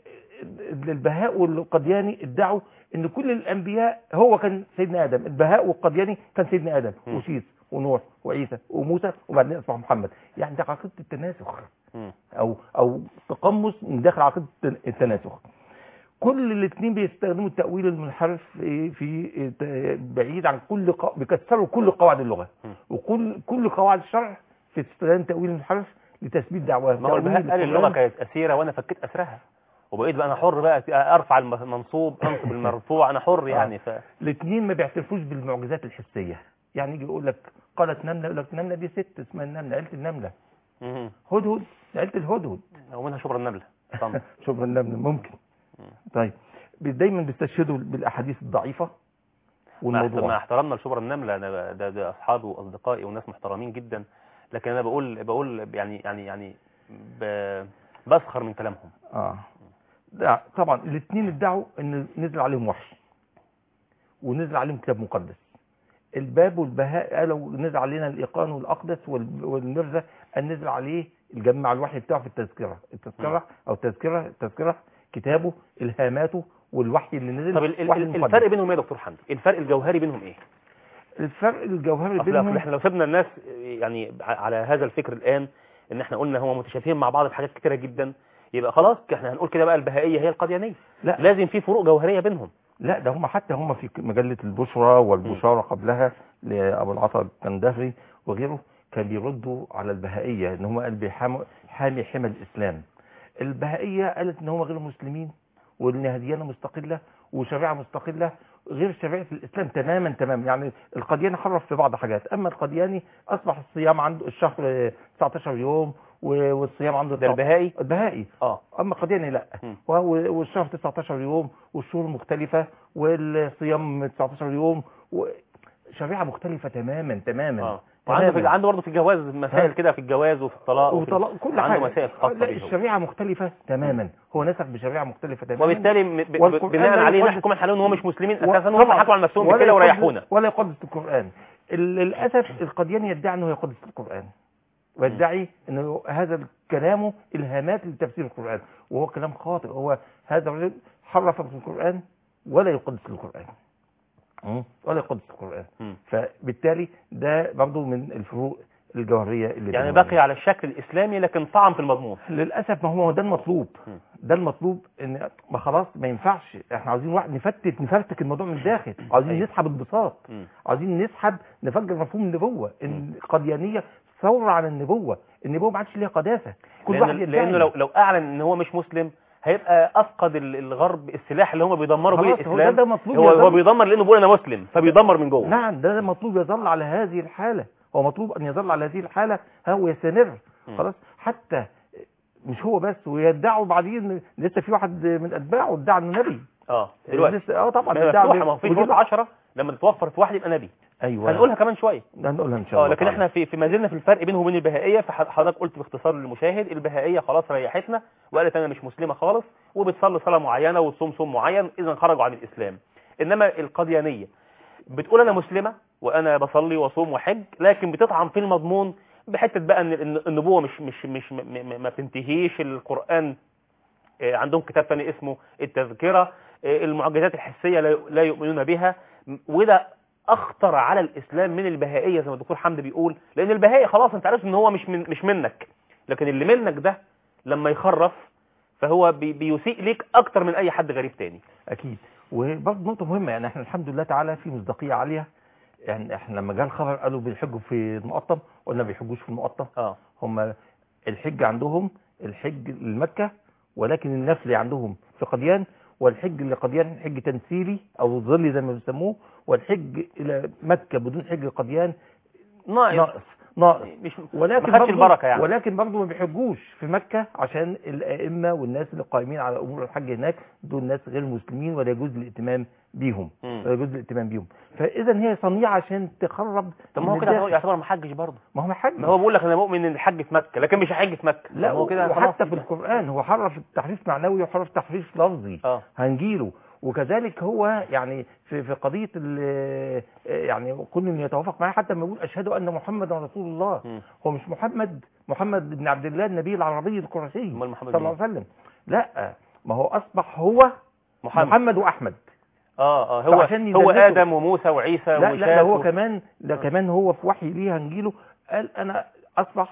البهاء والقدياني ادعوا ان كل الانبياء هو كان سيدنا ادم البهاء والقدياني كان سيدنا ادم م. وشيس ونوح وعيسى وموسى وبعدين اصبح محمد يعني ده عقيده التناسخ مم. او او تقمص من داخل عقيده التن- التناسخ كل الاثنين بيستخدموا التاويل المنحرف في في بعيد عن كل قا... بيكسروا كل قواعد اللغه م. وكل كل قواعد الشرع في استخدام تاويل المنحرف لتثبيت دعواه ما هو البهاء تأويل قال اللغه القرآن. كانت اسيره وانا فكيت اسرها وبقيت بقى انا حر بقى ارفع المنصوب انصب المرفوع انا حر يعني ف الاثنين ما بيعترفوش بالمعجزات الحسيه يعني يجي يقول لك قالت نمله يقول لك نمله دي ست اسمها النمله قالت النمله مم. هدهد عيله الهدهد ومنها شبر النملة طبعا شوف النمل ممكن طيب دايما بيستشهدوا بالاحاديث الضعيفه مع مع والموضوع احترامنا لشبر النملة انا ب- ده, ده اصحابي واصدقائي وناس محترمين جدا لكن انا بقول بقول يعني يعني يعني ب- بسخر من كلامهم اه ده طبعا الاثنين ادعوا ان نزل عليهم وحي ونزل عليهم كتاب مقدس الباب والبهاء قالوا نزل علينا الايقان والاقدس وال- والمرزا ان نزل عليه الجمع الوحي بتاعه في التذكره التذكره او التذكره التذكره كتابه الهاماته والوحي اللي نزل طب ال- ال- وحي ال- المقدس. الفرق بينهم ايه يا دكتور حمدي الفرق الجوهري بينهم ايه الفرق الجوهري اصل بينهم احنا لو سيبنا الناس يعني ع- على هذا الفكر الان ان احنا قلنا هم متشابهين مع بعض في حاجات كتيره جدا يبقى خلاص احنا هنقول كده بقى البهائيه هي القديانيه لا لازم في فروق جوهريه بينهم لا ده هم حتى هم في مجلة البشرى والبشارة قبلها لأبو العطا الكندهري وغيره كان بيردوا على البهائية ان هم قال بيحاموا- حامي حمى الإسلام البهائية قالت ان هم غير مسلمين وان هديانة مستقلة وشريعة مستقلة غير شريعة الإسلام تماما تماما يعني القدياني حرف في بعض حاجات أما القدياني أصبح الصيام عنده الشهر آه، 19 يوم و- والصيام عنده ده البهائي البهائي اه اما القدياني لا مم. وهو- والشهر 19 يوم والشهور مختلفة والصيام 19 يوم شريعة مختلفة تماما تماما اه وعنده في تماماً. عنده برضه في الجواز مسائل ها؟ كده في الجواز وفي الطلاق وفي- وطلاق كل عنده حاجة مسائل خاصه لا بيه هو. الشريعة مختلفة تماما هو نسخ بشريعة مختلفة تماما وبالتالي م- ب- ب- والقرآن بناء لا عليه يقدس- نحكم عليهم ان هم مش مسلمين و- اساسا وهم طبعاً. حكوا على نفسهم ولا بكده يقدس- وريحونا ولا يقدس القرآن ال- للأسف القدياني يدعي أنه يقدس القرآن ويدعي أنه هذا كلامه إلهامات لتفسير القرآن وهو كلام خاطئ هو هذا الرجل حرف في القرآن ولا يقدس القرآن مم. ولا يقدس القرآن مم. فبالتالي ده برضه من الفروق الجوهرية اللي يعني بينهم. بقي على الشكل الاسلامي لكن طعن في المضمون للاسف ما هو ده المطلوب م. ده المطلوب ان ما خلاص ما ينفعش احنا عاوزين واحد نفتت نفرتك الموضوع من الداخل عاوزين أيوة. نسحب انبساط مم. عاوزين نسحب نفجر مفهوم النبوه ان القديانيه ثوره على النبوه النبوه ما عادش ليها قداسه كل لأن واحد يدعي. لانه لو لو اعلن ان هو مش مسلم هيبقى افقد ال- الغرب السلاح اللي هم بيدمروا بيه خلاص هو ده, الاسلام ده مطلوب هو يظل- هو بيدمر لانه بيقول انا مسلم فبيدمر من جوه نعم ده مطلوب يظل على هذه الحالة هو مطلوب أن يظل على هذه الحالة هو يستمر م. خلاص حتى مش هو بس ويدعوا بعدين لسه في واحد من أتباعه ادعى إنه نبي اه دلوقتي لسه اه طبعا ما هي ادعى مفتوحه ما هو في وجيب- شروط 10 لما تتوفر في واحد يبقى نبي ايوه هنقولها كمان شويه هنقولها ان شاء اه الله لكن تعالى. احنا في في ما زلنا في الفرق بينه وبين البهائيه فحضرتك قلت باختصار للمشاهد البهائيه خلاص ريحتنا وقالت انا مش مسلمه خالص وبتصلي صلاه معينه وتصوم صوم معين اذا خرجوا عن الاسلام انما القديانيه بتقول انا مسلمه وانا بصلي واصوم وحج لكن بتطعن في المضمون بحته بقى ان إن النبوه مش مش مش م- م- ما بتنتهيش القران آه، عندهم كتاب تاني اسمه التذكره آه، المعجزات الحسيه لا لا يؤمنون بها م- وده اخطر على الاسلام من البهائيه زي ما الدكتور حمدي بيقول لان البهائي خلاص انت عارف ان هو مش من مش منك لكن اللي منك ده لما يخرف فهو بي بيسيء ليك اكتر من اي حد غريب تاني اكيد وبرضه نقطه مهمه يعني احنا الحمد لله تعالى في مصداقيه عاليه يعني احنا لما جاء الخبر قالوا بيحجوا في المقطم قلنا ما بيحجوش في المقطم اه هم الحج عندهم الحج لمكة ولكن النفل عندهم في قديان والحج لقديان حج تمثيلي او ظلي زي ما بيسموه والحج الى مكة بدون حج قديان ناقص ناقص ناقص مش ولكن ما خدش برضه البركه يعني ولكن برضه ما بيحجوش في مكة عشان الائمة والناس اللي قائمين على امور الحج هناك دول ناس غير مسلمين ولا يجوز الاهتمام بيهم مم. ولا يجوز الاهتمام بيهم فاذا هي صنيعة عشان تخرب طب ما هو من كده الداخل. يعتبر ما حجش برضه ما هو ما حج ما هو بيقول لك انا مؤمن ان الحج في مكه لكن مش هحج في مكه لا طب هو كده خلاص وحتى في القرآن هو حرف تحريف معنوي وحرف تحريف لفظي اه هنجيله وكذلك هو يعني في في قضية ال- يعني كل اللي يتوافق معاه حتى لما يقول أشهد أن محمدا رسول الله مم. هو مش محمد محمد بن عبد الله النبي العربي القرشي امال محمد صلى الله مين؟ عليه وسلم لا ما هو أصبح هو محمد, محمد وأحمد اه اه هو فعشان هو يدلسوا. ادم وموسى وعيسى لا لا وشاس ده هو و- كمان ده آه. كمان هو في وحي ليه هنجيله قال أنا أصبح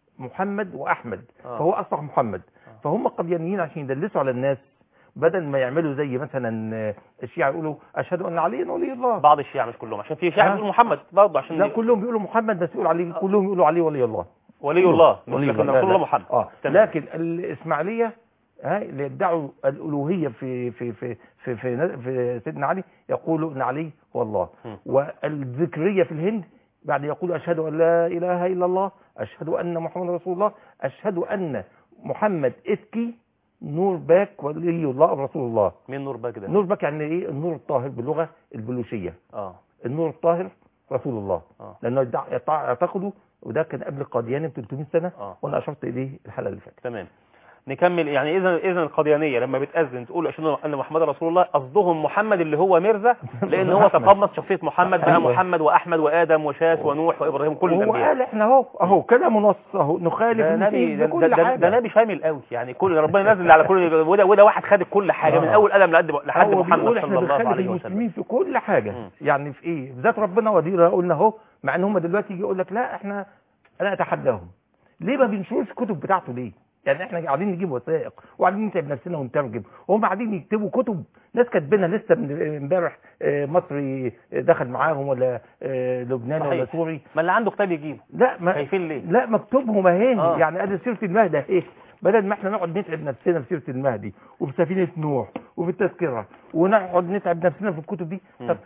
محمد وأحمد آه. فهو أصبح محمد فهم قديانيين عشان يدلسوا على الناس بدل ما يعملوا زي مثلا آه، الشيعة يقولوا أشهد أن علي ولي الله بعض الشيعة مش كلهم عشان في شيعة آه. بيقول محمد برضه عشان لا كلهم بيقولوا محمد بس يقولوا علي كلهم يقولوا علي ولي الله ولي الله ولي لكن الله. رسول لا، الله لا. محمد اه تمام. لكن الإسماعيلية ها اللي يدعوا الألوهية في في في في في, في سيدنا علي يقولوا أن علي هو الله م. والذكرية في الهند بعد يقول أشهد أن لا إله إلا الله أشهد أن محمد رسول الله أشهد أن محمد إتكي نور باك ولي الله رسول الله مين نور باك ده نور باك يعني إيه النور الطاهر باللغة البلوشية اه النور الطاهر رسول الله اه لأنه يدع- يطع- يعتقدوا وده كان قبل القادياني ب 300 سنة اه وأنا أشرت إليه الحلقة اللي فاتت تمام نكمل يعني اذا اذا القديانيه لما بتاذن تقول اشهد ان محمد رسول الله قصدهم محمد اللي هو مرزا لان هو أحمد. تقمص شخصيه محمد بقى أيوة. محمد واحمد وادم وشاس ونوح وابراهيم كل هو الانبياء قال احنا اهو اهو كده منص اهو نخالف ده نبي المسيح ده, بكل ده, ده, حاجة. ده نبي شامل قوي يعني كل ربنا نزل على كل وده وده واحد خد كل حاجه من آه. اول ادم لحد لحد هو محمد بيقول صلى احنا الله بنخالف عليه وسلم المسلمين في كل حاجة مم. يعني في ايه ذات ربنا ودينا قلنا اهو مع ان هم دلوقتي يجي يقول لك لا احنا انا اتحداهم ليه ما بينشروش الكتب بتاعته ليه يعني احنا قاعدين نجيب وثائق وقاعدين نتعب نفسنا ونترجم وهم قاعدين يكتبوا كتب ناس كاتبينها لسه من امبارح آه، مصري دخل معاهم ولا آه، لبناني ولا صحيح. سوري ما اللي عنده كتاب يجيبه لا ما خايفين ليه لا مكتوبهم اهي آه. يعني ادي سيره المهدي اهي بدل ما احنا نقعد نتعب نفسنا في سيره المهدي وفي سفينه نوح وفي التذكره ونقعد نتعب نفسنا في الكتب دي مم. طب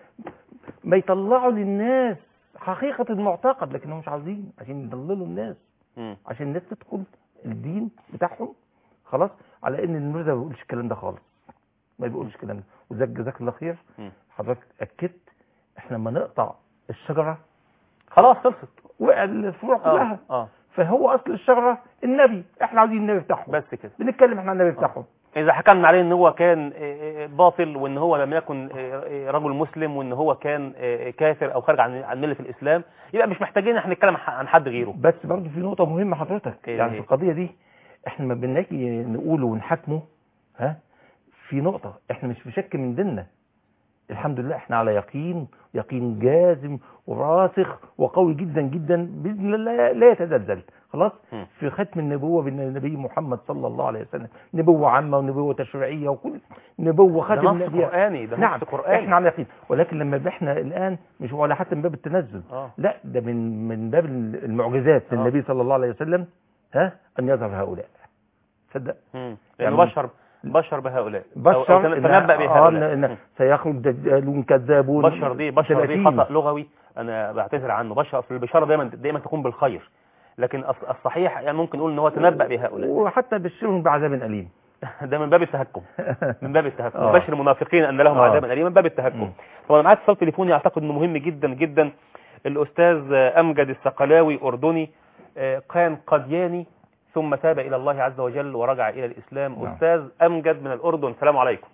ما يطلعوا للناس حقيقه المعتقد لكنهم مش عاوزين عشان يضللوا الناس مم. عشان الناس تدخل الدين بتاعهم خلاص على ان المرزا ما بيقولش الكلام ده خالص ما بيقولش الكلام ده وذاك جزاك الله خير مم. حضرتك اكدت احنا لما نقطع الشجره خلاص خلصت وقع الفروع كلها اه اه فهو اصل الشجره النبي احنا عاوزين النبي بتاعهم بس كده بنتكلم احنا عن النبي بتاعهم اذا حكمنا عليه ان هو كان آه، آه، باطل وان هو لم يكن آه، آه، رجل مسلم وان هو كان آه، كافر او خارج عن عن مله الاسلام يبقى مش محتاجين احنا نتكلم عن حد غيره بس برضه في نقطه مهمه حضرتك إيه يعني هي؟ في القضيه دي احنا ما بنلاقي نقوله ونحاكمه ها في نقطه احنا مش في شك من ديننا الحمد لله احنا على يقين يقين جازم وراسخ وقوي جدا جدا باذن الله لا يتزلزل خلاص م. في ختم النبوه بالنبي محمد صلى الله عليه وسلم نبوه عامه ونبوه تشريعيه وكل نبوه ده ختم نص النبي قراني ده نعم نص قراني احنا على يقين ولكن لما احنا الان مش هو على حتى من باب التنزل اه لا ده من من باب المعجزات آه. للنبي صلى الله عليه وسلم ها ان يظهر هؤلاء تصدق مم. يعني يعني بشر بشر بهؤلاء أو- بشر أو تن- تنبأ إن- بهؤلاء آه إن- إن مم. سيخرج دجالون كذابون بشر دي بشر دي 30. خطأ لغوي انا بعتذر عنه بشر في البشاره دايما دايما تكون بالخير لكن الص- الصحيح يعني ممكن نقول ان هو تنبأ بهؤلاء وحتى بشرهم بعذاب اليم ده من باب التهكم من باب التهكم آه. بشر المنافقين ان لهم آه. عذابا اليما من باب التهكم مم. طبعا معايا اتصال تليفوني اعتقد انه مهم جدا جدا الاستاذ امجد الثقلاوي اردني آه، كان قدياني ثم تاب الى الله عز وجل ورجع الى الاسلام نعم. استاذ امجد من الاردن السلام عليكم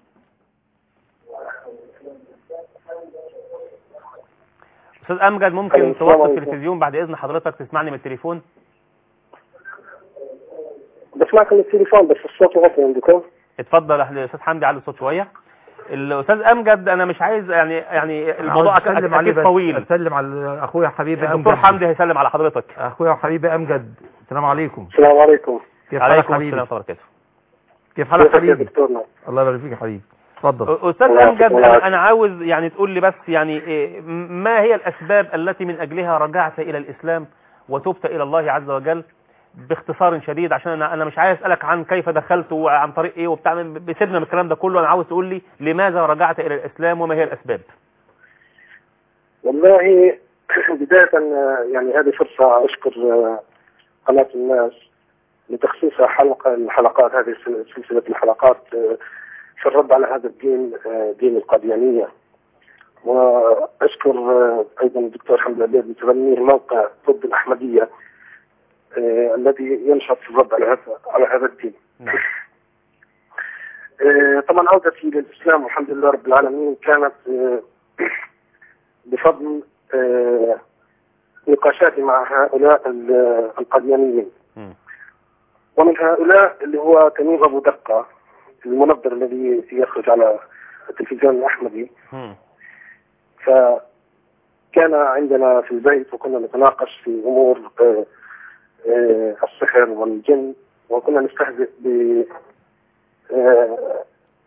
استاذ امجد ممكن السلام توقف عليكم. التلفزيون بعد اذن حضرتك تسمعني من التليفون بسمعك من التليفون بس الصوت واطي عندكم اتفضل يا استاذ حمدي علي الصوت شويه الاستاذ امجد انا مش عايز يعني يعني الموضوع أك- اسلم عليه اكيد بس طويل اسلم على اخويا حبيبي الدكتور امجد حمدي هيسلم على حضرتك اخويا وحبيبي امجد السلام عليكم السلام عليكم كيف حالك عليكم حبيبي السلام ورحمه الله وبركاته كيف حالك كيفك يا حبيبي دكتورنا الله يبارك فيك يا حبيبي اتفضل استاذ الله امجد يعافيك. انا أنا عاوز يعني تقول لي بس يعني إيه، ما هي الاسباب التي من اجلها رجعت الى الاسلام وتبت الى الله عز وجل باختصار شديد عشان انا انا مش عايز اسالك عن كيف دخلت وعن طريق ايه وبتاع بسيبنا من الكلام ده كله انا عاوز تقول لي لماذا رجعت الى الاسلام وما هي الاسباب والله بداية آه، يعني هذه فرصة أشكر آه، قناة الناس لتخصيصها حلقة الحلقات هذه السل- سلسلة الحلقات آه، في الرد على هذا الدين آه، دين القاديانية وأشكر آه، أيضا الدكتور حمد عبيد لتبنيه موقع ضد الأحمدية آه، الذي ينشط في الرد على هذا على هذا الدين نعم آه، طبعا عودتي للإسلام والحمد لله رب العالمين كانت آه، بفضل آه، نقاشاتي مع هؤلاء ال- القديانيين مم. ومن هؤلاء اللي هو تميم أبو دقة المنظر الذي يخرج على التلفزيون الأحمدي مم. فكان عندنا في البيت وكنا نتناقش في أمور آه، آه، السحر والجن وكنا نستهزئ ب آه،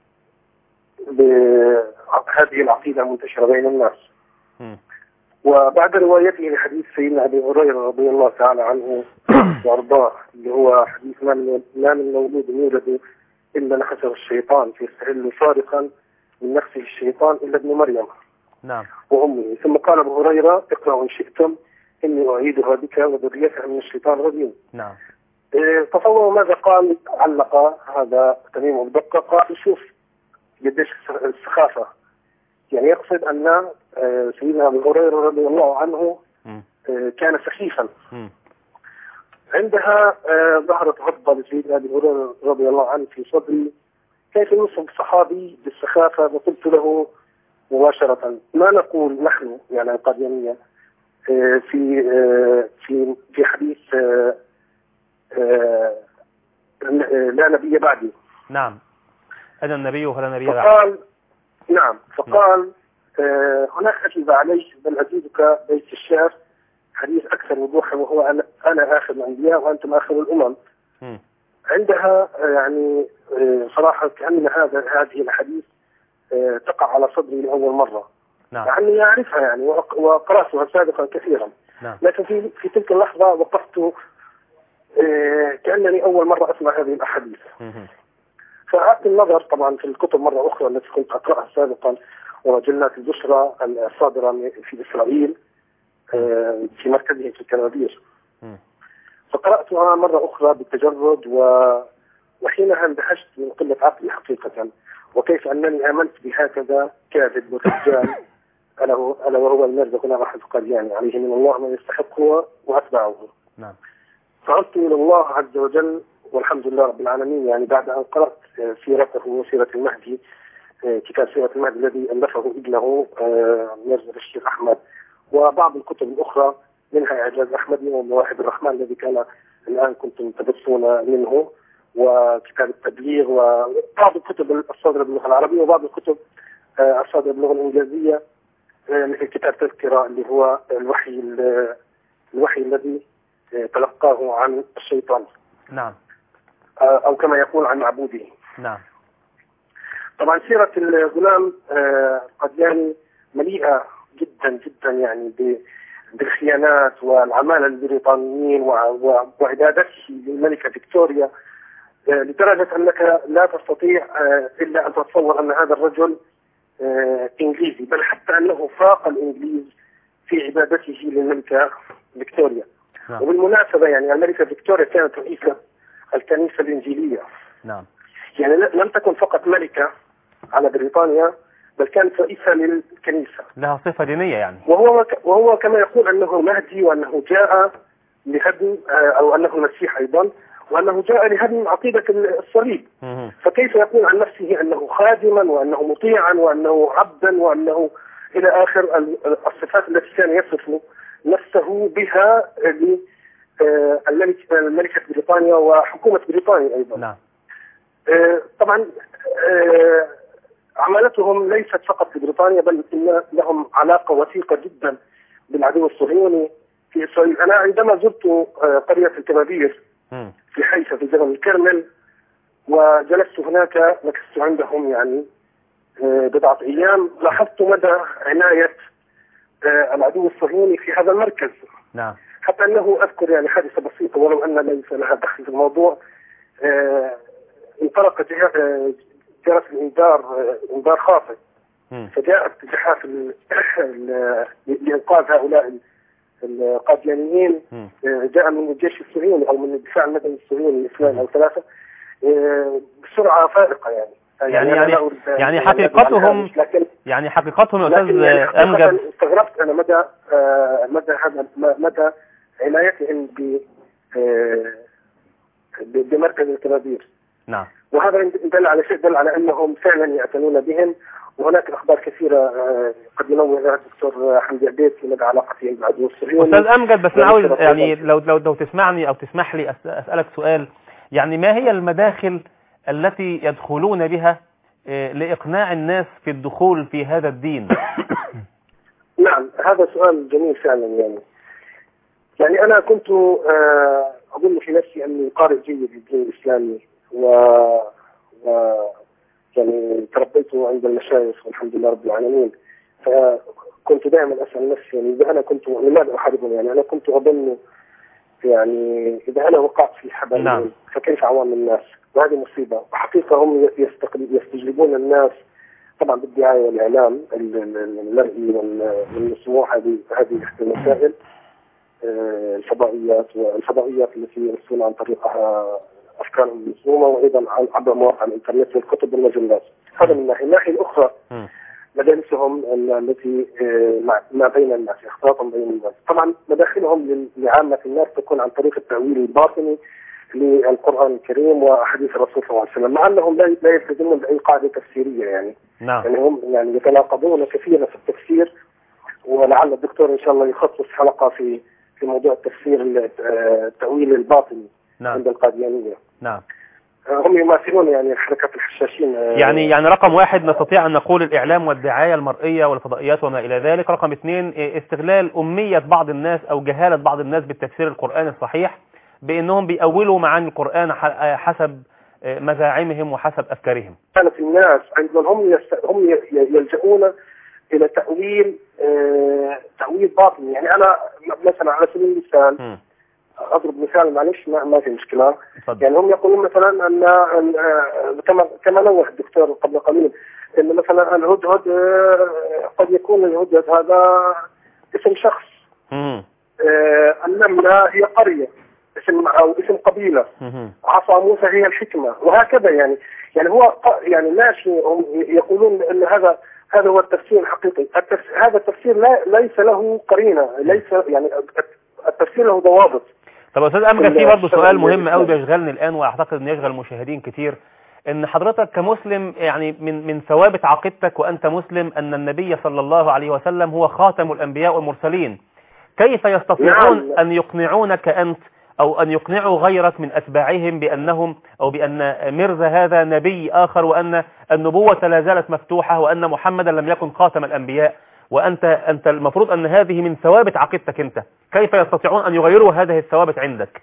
بهذه العقيدة المنتشرة بين الناس مم. وبعد روايته لحديث سيدنا ابي هريره رضي الله تعالى عنه وارضاه اللي هو حديث ما من ما من مولود يولد الا نحسه الشيطان فيستهل فارقا من نفسه الشيطان الا ابن مريم نعم وامه ثم قال ابو هريره اقرأوا ان شئتم إني أعيدها بك وذريتها من الشيطان الرجيم نعم إيه، تصوروا ماذا قال علق هذا تميم بدقة قال شوف قديش السخافة يعني يقصد أن آه، سيدنا أبو هريرة رضي الله عنه مم. آه، كان سخيفا مم. عندها آه، ظهرت غضبة لسيدنا أبي هريرة رضي الله عنه في صدري كيف يوصف الصحابي بالسخافة وقلت له مباشرة ما نقول نحن يعني القادمية آه، في آه، في في حديث آه، آه، لا نبي بعدي نعم أنا النبي ولا نبي بعد فقال نعم فقال آه، هناك أجوبة عليه بل أزيدك بيت الشعر حديث أكثر وضوحا وهو أنا, أنا آخر الأنبياء وأنتم آخر الأمم مم. عندها آه، يعني آه، صراحة كأن هذا هذه الحديث آه، تقع على صدري لأول مرة نعم مع أني أعرفها يعني وق- وقرأتها سابقا كثيرا نعم لكن في في تلك اللحظة وقفت آه، كأنني أول مرة أسمع هذه الأحاديث مم. فأعدت النظر طبعا في الكتب مرة أخرى التي كنت أقرأها سابقا ومجلات البشرى الصادرة من- في إسرائيل آه، في مركزه في الكنابير مم. فقرأتها مرة أخرى بالتجرد و... وحينها اندهشت من قلة عقلي حقيقة وكيف أنني آمنت بهكذا كاذب وتجال ألا هو ألا وهو المرزق غلام أحد القادياني عليه من الله ما يستحق هو وأتباعه نعم فعدت إلى الله عز وجل والحمد لله رب العالمين يعني بعد أن قرأت آه، سيرته وسيرة المهدي آه، كتاب سيرة المهدي الذي ألفه ابنه آه، ميرزا بشير أحمد وبعض الكتب الأخرى منها إعجاز أحمدي ومواهب الرحمن الذي كان الآن كنتم تبثون منه وكتاب التبليغ وبعض الكتب الصادرة باللغة العربية وبعض الكتب آه، الصادرة باللغة الإنجليزية آه، مثل كتاب تذكرة اللي هو الوحي ال- الوحي الذي آه، تلقاه عن الشيطان نعم آه، أو كما يقول عن معبوده نعم طبعا سيرة الغلام آه، قدياني مليئة جدا جدا يعني ب- بالخيانات والعمالة البريطانيين وع- وع- وعبادته للملكة فيكتوريا آه، لدرجة أنك لا تستطيع آه، إلا أن تتصور أن هذا الرجل آه، إنجليزي بل حتى أنه فاق الإنجليز في عبادته للملكة فيكتوريا نعم وبالمناسبة يعني الملكة فيكتوريا كانت رئيسة الكنيسة الإنجيلية نعم يعني ل- لم تكن فقط ملكة على بريطانيا بل كانت رئيسة للكنيسة لها صفة دينية يعني وهو وهو كما يقول أنه مهدي وأنه جاء لهدم آه، أو أنه المسيح أيضا وأنه جاء لهدم عقيدة الصليب مم. فكيف يقول عن نفسه أنه خادما وأنه مطيعا وأنه عبدا وأنه إلى آخر ال- الصفات التي كان يصف نفسه بها ل- آه، الملك- الملكة بريطانيا وحكومة بريطانيا أيضا نعم آه، طبعا آه، عملتهم ليست فقط لبريطانيا بل إن لهم علاقة وثيقة جدا بالعدو الصهيوني في إسرائيل أنا عندما زرت آه، قرية الكبابير مم. في حيفا في جبل الكرمل وجلست هناك مكثت عندهم يعني آه، بضعة أيام لاحظت مدى عناية آه، العدو الصهيوني في هذا المركز نعم حتى أنه أذكر يعني حادثة بسيطة ولو أن ليس لها دخل في الموضوع آه، انطلق جه- آه، جرس الإنذار آه، إنذار خاطئ مم. فجاءت زحاف ال- ال- لإنقاذ هؤلاء القاديانيين مم. آه، جاء من الجيش الصهيوني أو من الدفاع المدني الصهيوني اثنين أو ثلاثة آه، بسرعة فائقة يعني يعني- أنا يعني- لا أريد أن يعني أتكلم عن حقيقتهم الهامش، لكن يعني حقيقتهم يا لكن يعني أستاذ حقيقة أمجد استغربت أنا مدى آه، مدى هذا مدى عنايتهم ب آه، ب- بمركز الكبابير نعم وهذا دل على شيء دل على انهم فعلا يعتنون بهم وهناك اخبار كثيره آه، قد ينوه لها الدكتور حمدي عبيد في مدى علاقتهم بالعدو الصهيوني أستاذ أمجد بس أنا يعني عاوز شرف يعني طبعاً. لو لو لو تسمعني أو تسمح لي أس- أسألك سؤال يعني ما هي المداخل التي يدخلون بها آه، لإقناع الناس في الدخول في هذا الدين نعم هذا سؤال جميل فعلا يعني يعني انا كنت آه، اظن في نفسي اني قارئ جيد للدين الاسلامي و, و يعني تربيت عند المشايخ والحمد لله رب العالمين فكنت دائما اسال نفسي يعني اذا انا كنت لماذا احاربهم يعني انا كنت اظن يعني اذا انا وقعت في حبل نعم. فكيف عوام الناس وهذه مصيبه وحقيقه هم يستقل- يستجلبون الناس طبعا بالدعايه والاعلام ال- ال- المرئي وال- والمسموع هذه هذه احدى المسائل آه، الفضائيات والفضائيات التي يرسلون عن طريقها افكارهم المسمومه وايضا عن- عبر مواقع الانترنت والكتب والمجلات هذا من ناحيه، الناحيه الاخرى مم. مدارسهم ال- التي آه، مع- ما بين الناس اختلاطا بين الناس طبعا مداخلهم لل- لعامه الناس تكون عن طريق التاويل الباطني للقران الكريم واحاديث الرسول صلى الله عليه وسلم مع انهم لا لا يلتزمون باي قاعده تفسيريه يعني نعم يعني هم يعني يتناقضون كثيرا في التفسير ولعل الدكتور ان شاء الله يخصص حلقه في في موضوع التفسير ال- آه، التاويل الباطني نعم عند القاديانيه نعم آه، هم يماثلون يعني حركات الحشاشين آه، يعني يعني رقم واحد نستطيع أن نقول الإعلام والدعاية المرئية والفضائيات وما إلى ذلك رقم اثنين إيه، استغلال أمية بعض الناس أو جهالة بعض الناس بالتفسير القرآن الصحيح بأنهم بيأولوا معاني القرآن ح- حسب آه، مزاعمهم وحسب أفكارهم كانت الناس عندما هم يست... هم ي- يلجؤون الى تاويل آه... تاويل باطني يعني انا م- مثلا على سبيل المثال مم. اضرب مثال معلش ما, ما في مشكله اتفضل يعني هم يقولون مثلا ان أن- آه، كما كما نوه الدكتور قبل قليل ان مثلا الهدهد آه، قد يكون الهدهد هذا اسم شخص مم. آه، النمله هي قريه اسم او اسم قبيله مم. عصا موسى هي الحكمة وهكذا يعني يعني هو ق- يعني ماشي هم يقولون ان هذا هذا هو التفسير الحقيقي التفسير هذا التفسير لا ليس له قرينة ليس يعني التفسير له ضوابط طب يا استاذ امجد في ال- برضه سؤال ال- مهم قوي ال- بيشغلني الان واعتقد انه يشغل مشاهدين كتير ان حضرتك كمسلم يعني من من ثوابت عقيدتك وانت مسلم ان النبي صلى الله عليه وسلم هو خاتم الانبياء والمرسلين كيف يستطيعون نعم. ان يقنعونك انت او ان يقنعوا غيرك من اتباعهم بانهم او بان مرزا هذا نبي اخر وان النبوة لا زالت مفتوحة وان محمدا لم يكن خاتم الانبياء وانت انت المفروض ان هذه من ثوابت عقيدتك انت كيف يستطيعون ان يغيروا هذه الثوابت عندك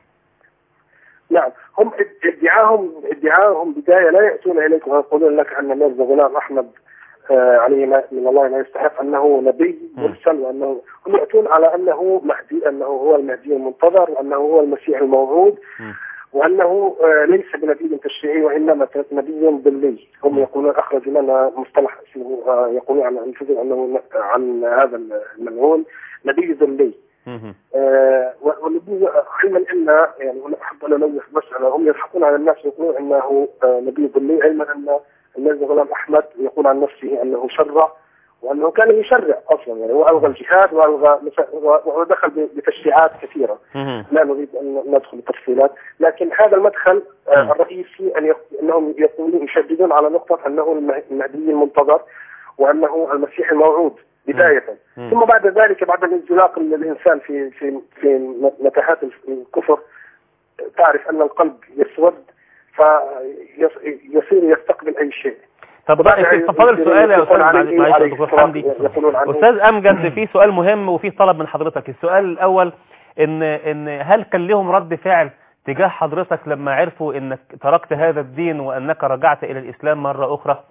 نعم هم ادعاهم ادعاهم بداية لا يأتون إليك ويقولون لك أن ميرزا غلام أحمد آه، عليه ما- من الله ما يستحق أنه نبي مم. مرسل وأنه هم يأتون على أنه مهدي أنه هو المهدي المنتظر وأنه هو المسيح الموعود مم. وأنه آه، ليس بنبي تشريعي وإنما نبي ظلي هم يقولون أخرجوا لنا مصطلح اسمه آه، يقولون عن أنفسهم أنه ن- عن هذا الملعون نبي ظلي مهم. آه، والنبوة علما ان يعني وانا احب ان انوه مساله هم يضحكون على الناس ويقولون انه آه، نبي ظلي علما ان الميرزا غلام احمد يقول عن نفسه انه شرع وانه كان يشرع اصلا يعني والغى الجهاد والغى مس- ودخل ب- بتشريعات كثيره مهم. لا نريد ان ندخل بتفصيلات لكن هذا المدخل آه، مم. الرئيسي ان يق- انهم يقولون يشددون على نقطه انه المه- المهدي المنتظر وانه المسيح الموعود بدايه مم. ثم بعد ذلك بعد انزلاق الانسان في في في متاهات الكفر تعرف ان القلب يسود فيصير يستقبل اي شيء طب وبعد بقى ذلك تفضل السؤال يا استاذ يقول عليه- معلش معلش يا عليه دكتور الصلاة حمدي يقولون عنه استاذ امجد في سؤال مهم وفي طلب من حضرتك السؤال الاول ان ان هل كان لهم رد فعل تجاه حضرتك لما عرفوا انك تركت هذا الدين وانك رجعت الى الاسلام مرة اخرى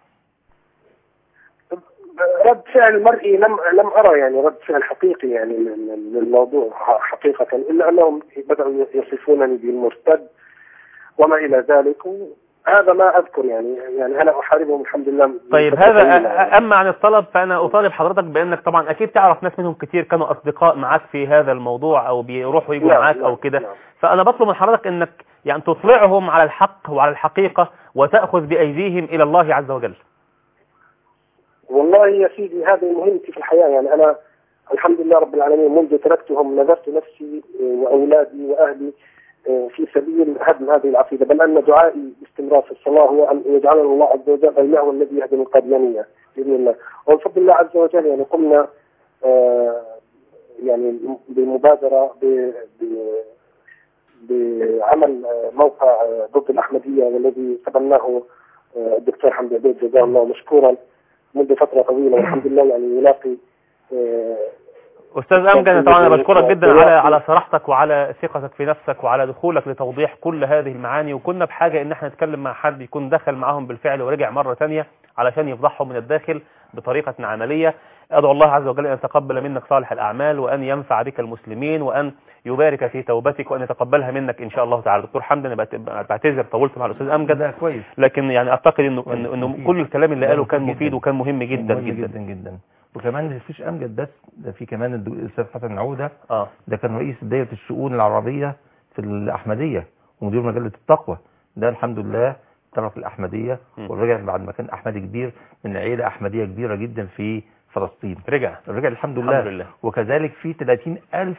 رد فعل مرئي لم لم ارى يعني رد فعل حقيقي يعني لل- للموضوع ح- حقيقه الا انهم بداوا يصفونني بالمرتد وما الى ذلك هذا ما اذكر يعني يعني انا احاربهم الحمد لله من طيب فترة هذا طويلة يعني. أ- اما عن الطلب فانا اطالب حضرتك بانك طبعا اكيد تعرف ناس منهم كتير كانوا اصدقاء معاك في هذا الموضوع او بيروحوا يجوا نعم، معاك نعم، او كده نعم. فانا بطلب من حضرتك انك يعني تطلعهم على الحق وعلى الحقيقة وتأخذ بأيديهم إلى الله عز وجل والله يا سيدي هذه مهمتي في الحياة يعني أنا الحمد لله رب العالمين منذ تركتهم نذرت نفسي آه، وأولادي وأهلي آه، في سبيل هدم هذه العقيدة بل أن دعائي باستمرار في الصلاة هو أن يجعلنا الله عز وجل المعه الذي يهدم القاديانية بإذن الله وبفضل الله عز وجل يعني قمنا آه، يعني بمبادرة ب- ب- بعمل آه، موقع آه، ضد الأحمدية والذي تبناه آه، الدكتور حمد عبيد جزاه الله مشكورا منذ فترة طويلة والحمد لله يعني يلاقي آه، أستاذ أمجد طبعا أنا بشكرك جدا على على صراحتك وعلى ثقتك في نفسك وعلى دخولك لتوضيح كل هذه المعاني وكنا بحاجة إن احنا نتكلم مع حد يكون دخل معاهم بالفعل ورجع مرة تانية علشان يفضحهم من الداخل بطريقة عملية أدعو الله عز وجل أن يتقبل منك صالح الأعمال وأن ينفع بك المسلمين وأن يبارك في توبتك وأن يتقبلها منك إن شاء الله تعالى دكتور حمد أنا بعت- بعتذر طولت مع الأستاذ أمجد ده كويس لكن يعني أعتقد إنه إنه, إنه مفيد. كل الكلام اللي ده قاله كان مفيد مفيد جدا. وكان مهم جدا مهم جدا جدا جدا وكمان مفيش امجد بس ده في كمان الدو- الاستاذ حسن عوده اه ده كان رئيس دايره الشؤون العربيه في الاحمديه ومدير مجله التقوى ده الحمد لله ترك الاحمديه مم. ورجع بعد ما كان احمدي كبير من عيله احمديه كبيره جدا في فلسطين رجع رجع الحمد لله, الحمد لله وكذلك في 30 ألف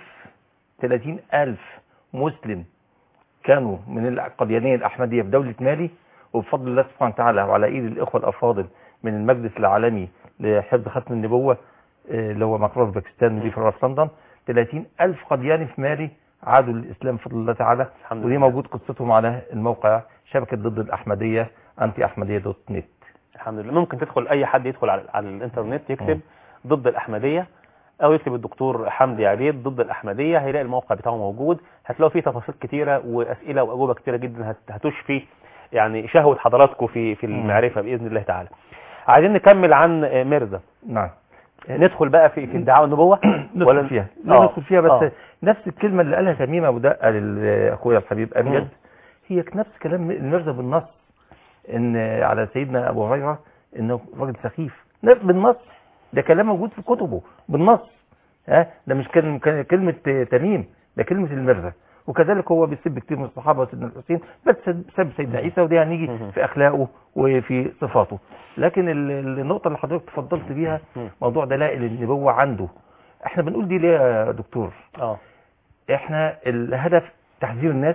30 ألف مسلم كانوا من القديانية الأحمدية في دولة مالي وبفضل الله سبحانه وتعالى وعلى إيد الإخوة الأفاضل من المجلس العالمي لحفظ ختم النبوة آه، اللي هو مقر في باكستان ودي في لندن 30 ألف قدياني في مالي عادوا للإسلام بفضل الله تعالى الحمد ودي لله موجود قصتهم على الموقع شبكة ضد الأحمدية أنتي أحمدية دوت نت الحمد لله ممكن تدخل اي حد يدخل على, على الانترنت يكتب ضد الاحمديه او يكتب الدكتور حمدي عبيد ضد الاحمديه هيلاقي الموقع بتاعه موجود هتلاقوا فيه تفاصيل كتيره واسئله واجوبه كتيره جدا هت- هتشفي يعني شهوه حضراتكم في في المعرفه باذن الله تعالى عايزين نكمل عن آه، ميرزا نعم ندخل بقى في في ادعاء النبوه ندخل فيها لا آه. ندخل فيها بس آه. نفس الكلمة اللي قالها تميمة ودقة لأخويا الحبيب مم. أمجد هي نفس كلام المرزا بالنص إن على سيدنا أبو هريرة إنه راجل سخيف نفس بالنص ده كلام موجود في كتبه بالنص ها ده مش كلمة كلمة تميم ده كلمة المرزا وكذلك هو بيسب كتير من الصحابة وسيدنا الحسين بس سب سيدنا عيسى ودي هنيجي مم. في أخلاقه وفي صفاته لكن ال- النقطة اللي حضرتك تفضلت بيها مم. موضوع دلائل النبوة عنده احنا بنقول دي ليه يا دكتور اه احنا الهدف تحذير الناس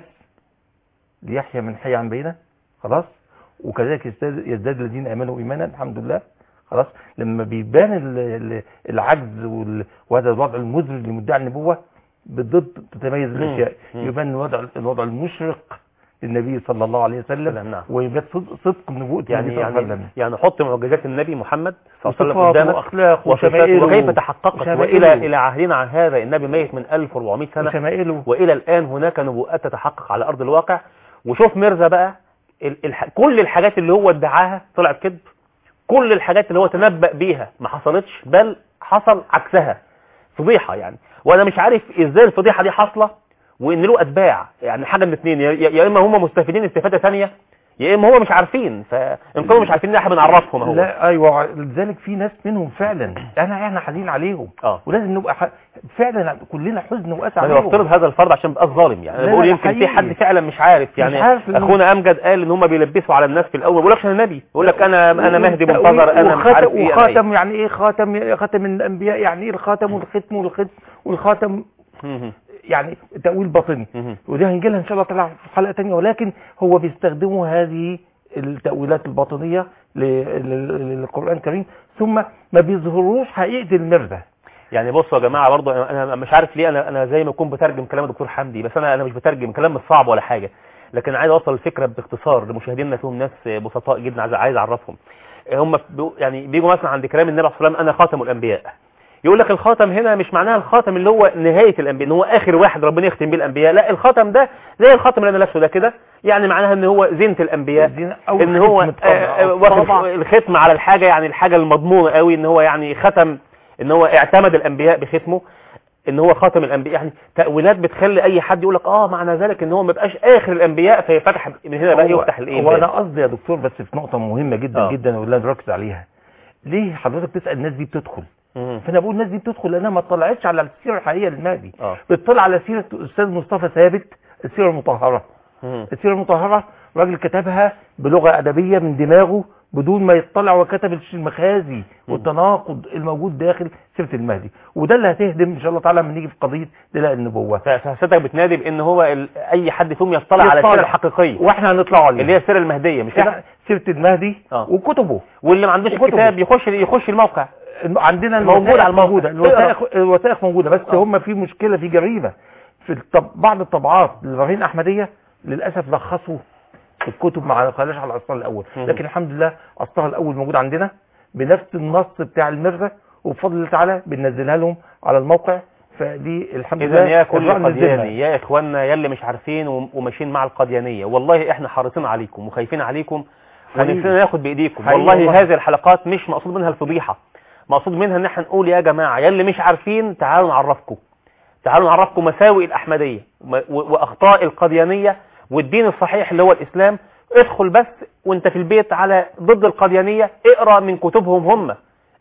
ليحيى من حي عن بينه خلاص وكذلك يزداد, يزداد الذين امنوا ايمانا الحمد لله خلاص لما بيبان ال- ال- العجز وال- وهذا الوضع المزري لمدعي النبوه بالضد تتميز مم. الاشياء مم. يبان الوضع الوضع المشرق للنبي صلى الله عليه وسلم سلام، نعم. ويبان صدق, صدق نبوءه يعني النبي صلى الله عليه يعني وسلم يعني حط معجزات النبي محمد صلى الله عليه وسلم وصفاته قدامك واخلاقه وصفاته وشمائله وكيف تحققت وشمائله. والى الى عهدنا عن هذا النبي ميت من 1400 سنه وشمائله والى الان هناك نبوءات تتحقق على ارض الواقع وشوف ميرزا بقى ال- الح... كل الحاجات اللي هو ادعاها طلعت كذب كل الحاجات اللي هو تنبأ بيها ما حصلتش بل حصل عكسها فضيحه يعني وانا مش عارف ازاي الفضيحه دي حاصله وان له اتباع يعني حاجه من الاثنين يا- يا يا اما هم مستفيدين استفاده ثانيه يا اما هم مش عارفين فان كانوا مش عارفين احنا بنعرفهم اهو لا ايوه لذلك في ناس منهم فعلا احنا احنا حزين عليهم اه ولازم نبقى ح... فعلا كلنا حزن واسى انا عليهم بفترض هذا الفرض عشان مبقاش ظالم يعني لا، انا بقول لا، يمكن في حقيقي. حد فعلا مش عارف يعني مش عارف إنه- اخونا امجد قال ان هم بيلبسوا على الناس في الاول بيقول لك انا نبي يقول لك انا انا مهدي وت- منتظر انا مش عارف وخاتم, ايه أنا إيه. وخاتم يعني ايه خاتم خاتم من الانبياء يعني ايه الخاتم والختم والختم والخاتم مهم. يعني تاويل باطني مهم. ودي هنجي لها ان شاء الله طلع في حلقه ثانيه ولكن هو بيستخدموا هذه التاويلات الباطنيه ل- ل- للقران الكريم ثم ما بيظهروش حقيقه المرزا يعني بصوا يا جماعه برضه أنا- انا مش عارف ليه انا انا زي ما اكون بترجم كلام الدكتور حمدي بس انا انا مش بترجم كلام مش صعب ولا حاجه لكن عايز اوصل الفكره باختصار لمشاهدينا فيهم ناس بسطاء جدا عايز عايز اعرفهم هم بيقو- يعني بيجوا مثلا عند كلام النبي صلى الله عليه وسلم انا خاتم الانبياء يقول لك الخاتم هنا مش معناها الخاتم اللي هو نهايه الانبياء ان هو اخر واحد ربنا يختم بيه الانبياء لا الخاتم ده زي الخاتم اللي انا لابسه ده كده يعني معناها ان هو زينه الانبياء الزينة أو ان هو ختم الطبع آه، أو آه، واخد الطبع. الختم على الحاجه يعني الحاجه المضمونه قوي ان هو يعني ختم ان هو اعتمد الانبياء بختمه ان هو خاتم الانبياء يعني تاويلات بتخلي اي حد يقول لك اه معنى ذلك ان هو ما يبقاش اخر الانبياء فيفتح من هنا بقى هو- يفتح الايه هو انا باب. قصدي يا دكتور بس في نقطه مهمه جدا آه. جدا واللي نركز عليها ليه حضرتك تسال الناس دي بتدخل مم. فانا بقول الناس دي بتدخل لانها ما اطلعتش على السيره الحقيقيه للمهدي اه بتطلع على سيره الاستاذ مصطفى ثابت السيره المطهره مم. السيره المطهره راجل كتبها بلغه ادبيه من دماغه بدون ما يطلع وكتب المخازي والتناقض الموجود داخل سيره المهدي وده اللي هتهدم ان شاء الله تعالى لما نيجي في قضيه دلائل النبوه ف- فحضرتك بتنادي بان هو ال... اي حد فيهم يطلع على يطلع. السيره الحقيقيه واحنا هنطلع عليه اللي هي السيره المهديه مش كده إحنا سيره المهدي آه. وكتبه واللي ما عندوش وكتبه. الكتاب يخش يخش الموقع الم- عندنا موجود الوثائق على الموقع. موجوده الوثائق الوثائق موجوده بس آه. هم في مشكله في جريمه في الطب... بعض الطبعات للرهين احمديه للاسف لخصوا الكتب ما خلاش على اصلها الاول مم. لكن الحمد لله اصلها الاول موجود عندنا بنفس النص بتاع المرزا وبفضل الله تعالى بننزلها لهم على الموقع فدي الحمد لله اذا يا كل الرأي نزلها. قدياني يا اخواننا يا اللي مش عارفين وم- وماشيين مع القديانيه والله احنا حريصين عليكم وخايفين عليكم حقيقي. ونفسنا ناخد بايديكم حقيقي والله, والله. هذه الحلقات مش مقصود منها الفضيحه مقصود منها ان احنا نقول يا جماعه يا اللي مش عارفين تعالوا نعرفكم تعالوا نعرفكم مساوئ الاحمديه وم- و- واخطاء القديانيه والدين الصحيح اللي هو الاسلام ادخل بس وانت في البيت على ضد القديانيه اقرا من كتبهم هم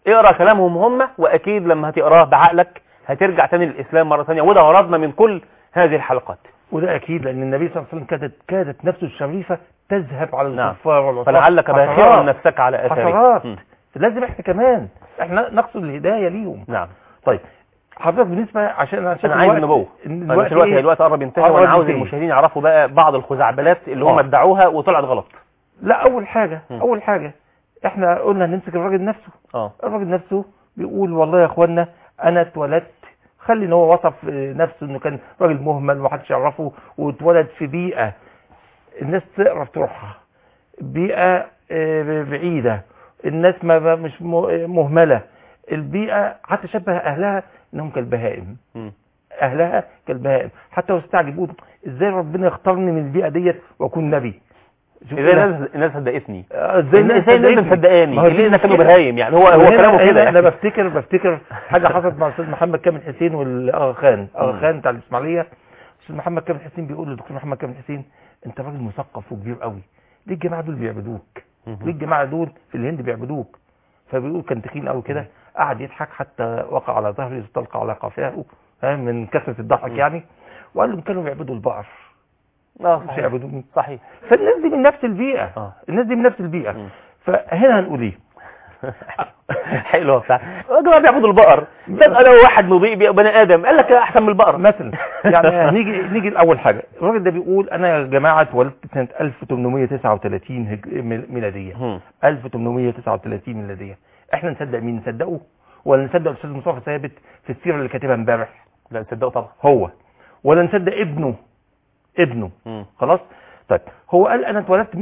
اقرا كلامهم هم واكيد لما هتقراه بعقلك هترجع تاني للاسلام مره ثانيه وده غرضنا من كل هذه الحلقات وده اكيد لان النبي صلى الله عليه وسلم كانت كادت نفسه الشريفه تذهب على نعم. الكفار والعصاة فلعلك باخر حشرات. نفسك على اثاره حشرات مم. لازم احنا كمان احنا نقصد الهدايه ليهم نعم طيب حضرتك بالنسبه عشان عشان انا عايز الوقت- النبوه إن الوقت الوقت إيه؟ الوقت قرب ينتهي قرب وانا عاوز ينتهي. المشاهدين يعرفوا بقى بعض الخزعبلات اللي هم آه. ادعوها وطلعت غلط لا اول حاجه مم. اول حاجه احنا قلنا نمسك الراجل نفسه اه الراجل نفسه بيقول والله يا اخوانا انا اتولدت خلي ان هو وصف آه، نفسه انه كان راجل مهمل ومحدش يعرفه واتولد في بيئه الناس تقرف تروحها بيئه آه، بعيده الناس ما ما- مش م- مهمله البيئه حتى شبه اهلها انهم كالبهائم مم. اهلها كالبهائم حتى واستعجبوا ازاي ربنا يختارني من البيئه ديت واكون نبي شوف ازاي كده. الناس الناس صدقتني آه، ازاي الناس ازاي الناس صدقتني؟ مصدقاني ما هو دي ليه كانوا المشكلة. بهايم يعني هو هو وهنا- كلامه هنا كده انا بفتكر بفتكر حاجه حصلت مع الاستاذ محمد كامل حسين والاغا خان اغا مم. خان بتاع الاسماعيليه الاستاذ محمد كامل حسين بيقول للدكتور محمد كامل حسين انت راجل مثقف وكبير قوي ليه الجماعه دول بيعبدوك ليه مم. الجماعه دول في الهند بيعبدوك فبيقول كان تخين قوي كده قعد يضحك حتى وقع على ظهره استلقى على قفاه ها، من كثره الضحك مم. يعني وقال لهم كانوا بيعبدوا البقر اه مش صحيح يعبدوني صحيح فالناس دي من نفس البيئه اه الناس دي من نفس البيئه مم. فهنا هنقول ايه حلو بتاع يا جماعه بيعبدوا البقر تبقى لو واحد مضيء بي- بني ادم قال لك احسن من البقر مثلا يعني نيجي نيجي لاول حاجه الراجل ده بيقول انا يا جماعه اتولدت سنه 1839 هج- ميل- ميلاديه مم. 1839 ميلاديه احنا نصدق مين نصدقه ولا نصدق الاستاذ مصطفى ثابت في السيره اللي كاتبها امبارح لا تصدقوا طبعا هو ولا نصدق ابنه ابنه مم. خلاص طيب هو قال انا اتولدت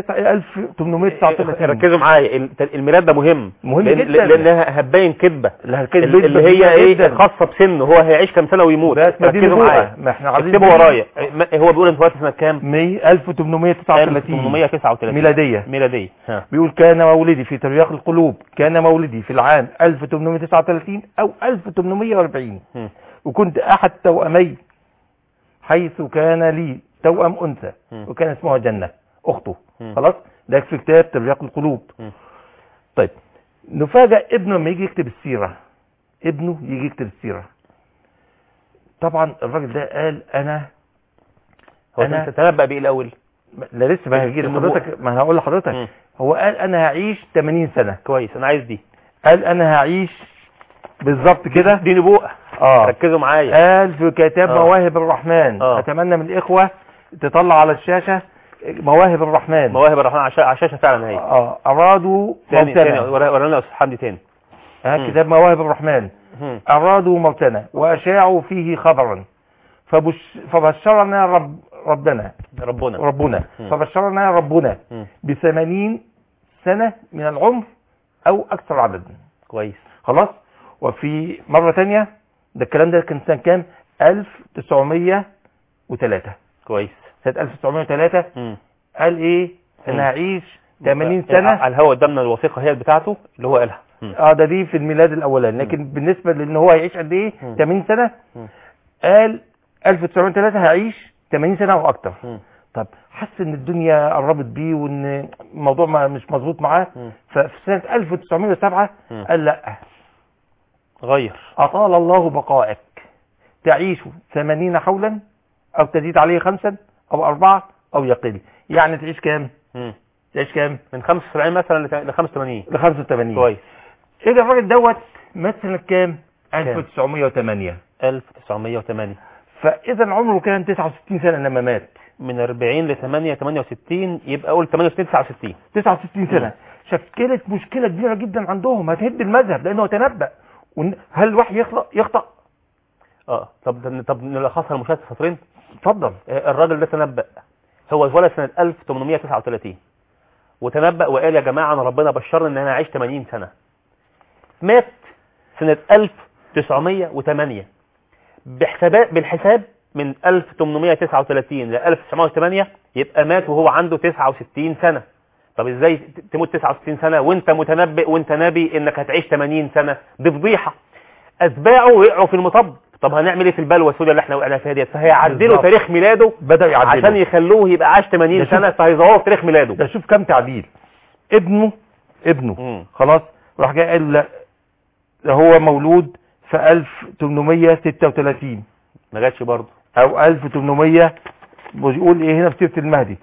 1839 ركزوا معايا ال- الميلاد ده مهم مهم لأن- جدا. لانها هتبين كذبه اللي هكذب اللي اللي هي ايه خاصه بسنه هو هيعيش كام سنه ويموت بس ما دي ركزوا نبوءة. معايا ما احنا عايزين اكتبوا نجيب- ورايا ما- هو بيقول انت اتولدت سنه كام 100 1839 1839 ميلاديه ميلاديه ها بيقول كان مولدي في ترياق القلوب كان مولدي في العام 1839 او 1840 مم. وكنت احد توأمي حيث كان لي توأم انثى مم. وكان اسمها جنة اخته مم. خلاص ده في كتاب ترياق القلوب مم. طيب نفاجأ ابنه لما يجي يكتب السيرة ابنه يجي يكتب السيرة طبعا الراجل ده قال انا هو أنا- انت تنبأ بايه الاول لا لسه ما هجي النبوة. لحضرتك ما أنا هقول لحضرتك مم. هو قال انا هعيش 80 سنة كويس انا عايز دي قال انا هعيش بالظبط كده دي نبوءه اه ركزوا معايا قال في كتاب آه. مواهب الرحمن آه. اتمنى من الاخوه تطلع على الشاشه مواهب الرحمن مواهب الرحمن على الشا- على الشاشه فعلا هي اه ارادوا تاني تاني موتنا ورا- ورانا يا استاذ حمدي تاني ها مم. كتاب مواهب الرحمن مم. ارادوا موتنا واشاعوا فيه خبرا فبش فبشرنا رب ربنا ربنا ربنا مم. فبشرنا ربنا مم. بثمانين سنة من العمر أو أكثر عددا كويس خلاص وفي مرة تانية ده الكلام ده كان سنة كام 1903 كويس سنة 1903 مم. قال ايه مم. انا هعيش 80 سنة على الهوا قدامنا الوثيقه هي بتاعته اللي هو قالها مم. اه ده دي في الميلاد الاولاني لكن بالنسبة لان هو هيعيش قد ايه مم. 80 سنة مم. قال 1903 هعيش 80 سنة او اكتر مم. طب حس ان الدنيا قربت بيه وان الموضوع ما مش مظبوط معاه مم. ففي سنة 1907 مم. قال لا غير أطال الله بقائك تعيش ثمانين حولا أو تزيد عليه خمسا أو أربعة أو يقل يعني تعيش كام مم. تعيش كام من 75 مثلا ل 85 ل 85 كويس إيه ده الراجل دوت مات سنة كام 1908 1908 فإذا عمره كان 69 سنة لما مات من 40 ل 8 68 يبقى قول 68 69 69 سنة شكلت مشكلة كبيرة جدا عندهم هتهد المذهب لأنه تنبأ ون- هل الوحي يخطأ يخطأ اه طب طب نلخصها لمشاهد سطرين اتفضل آه، الراجل ده تنبأ هو اتولد سنة 1839 وتنبأ وقال يا جماعة أنا ربنا بشرني إن أنا أعيش 80 سنة مات سنة 1908 بحسابات بالحساب من 1839 ل 1908 يبقى مات وهو عنده 69 سنة طب ازاي ت- تموت 69 سنة وانت متنبئ وانت نبي انك هتعيش 80 سنة دي فضيحة اتباعه وقعوا في المطب طب هنعمل ايه في البلوى السوداء اللي احنا وقعنا فيها ديت فهيعدلوا بالظبط. تاريخ ميلاده بدأ يعدله عشان يخلوه يبقى عاش 80 ده شوف- سنة فهيزوروا في تاريخ ميلاده ده شوف كم تعديل ابنه ابنه مم. خلاص راح جاي قال لا هو مولود في 1836 ما جاتش برضه او 1800 بيقول ايه هنا في سيره المهدي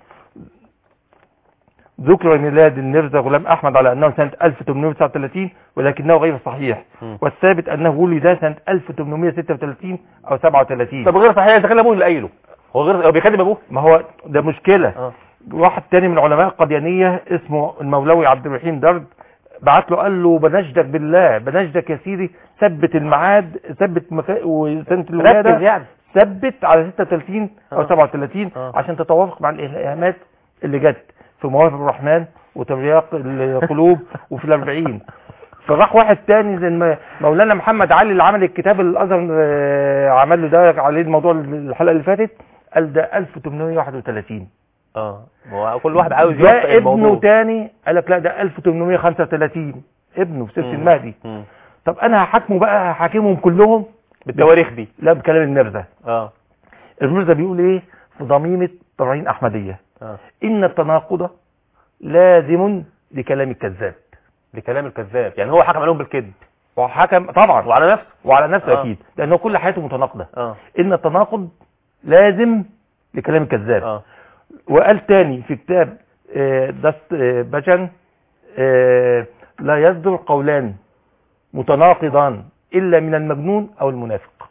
ذكر ميلاد الميرزا غلام احمد على انه سنه 1839 ولكنه غير صحيح مم. والثابت انه ولد سنه 1836 او 37 طب غير صحيح اذا كان ابوه اللي قايله هو غير هو بيكذب ابوه ما هو ده مشكله اه واحد تاني من علماء القديانيه اسمه المولوي عبد الرحيم درد بعت له قال له بنجدك بالله بنجدك يا سيدي ثبت الميعاد ثبت مكا... وسنه ركز الولاده يعني ثبت على 36 او آه. 37 آه. عشان تتوافق مع الالهامات اللي جت في مواهب الرحمن وترياق القلوب وفي الأربعين فراح واحد تاني زي ما مولانا محمد علي اللي عمل الكتاب اللي الازهر آه، عمل له ده عليه الموضوع الحلقه اللي فاتت قال ده 1831 اه هو كل واحد عاوز جاء يوفق ابنه الموضوع تاني قال لك لا ده 1835 ابنه في سيره مم. المهدي مم. طب انا هحاكمه بقى هحاكمهم كلهم بالتواريخ دي لا بكلام المرزا اه المرزا بيقول ايه في ضميمه طبعين احمديه اه ان التناقض لازم لكلام الكذاب لكلام الكذاب يعني هو حكم عليهم بالكذب وحكم طبعا وعلى نفسه وعلى نفسه آه. اكيد لانه كل حياته متناقضه اه ان التناقض لازم لكلام الكذاب اه وقال تاني في كتاب آه، دست آه، بجن آه، لا يصدر قولان متناقضان الا من المجنون او المنافق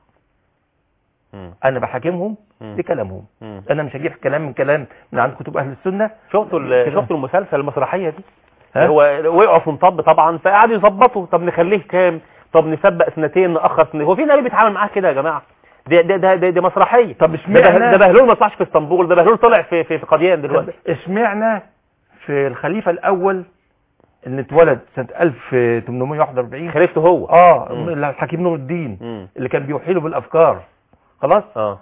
مم. انا بحاكمهم مم. لكلامهم مم. انا مش هجيب كلام من كلام من عند كتب اهل السنه شفتوا ال- كده. شفتوا المسلسل المسرحيه دي ها؟ هو وقعوا في مطب طبعا فقعدوا يظبطوا طب نخليه كام طب نسبق سنتين ناخر سنتين هو في نبي بيتعامل معاه كده يا جماعه ده ده ده, ده, ده مسرحيه طب ده, به- ده اشمعنى بهلول ما طلعش في اسطنبول ده بهلول طلع في في, في قضيان دلوقتي اشمعنى في الخليفه الاول اللي اتولد سنه 1841 خليفته هو اه مم. الحكيم نور الدين مم. اللي كان بيوحي له بالافكار خلاص اه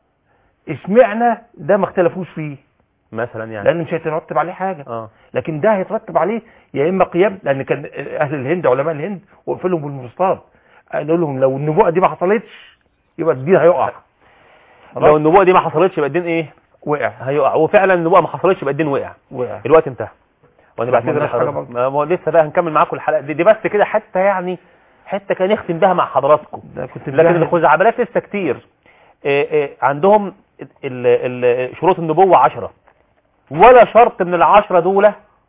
اشمعنى ده ما اختلفوش فيه مثلا يعني لان مش هيترتب عليه حاجه اه لكن ده هيترتب عليه يا اما قيام لان كان اهل الهند علماء الهند وقفوا لهم بالمرصاد قالوا لهم لو النبوءه دي ما حصلتش يبقى الدين هيقع لو النبوه دي ما حصلتش يبقى الدين ايه وقع هيقع وفعلا النبوه ما حصلتش يبقى الدين وقع وقع الوقت انتهى وانا ما بعتذر قلناش حاجة لحضرتك برضه. ما هو لسه بقى هنكمل معاكم الحلقه دي, دي بس كده حتى يعني حته كان نختم بها مع حضراتكم ده كنت لكن مجهز. الخزعبلات لسه كتير إيه إيه عندهم ال ال شروط النبوة عشرة ولا شرط من العشرة دول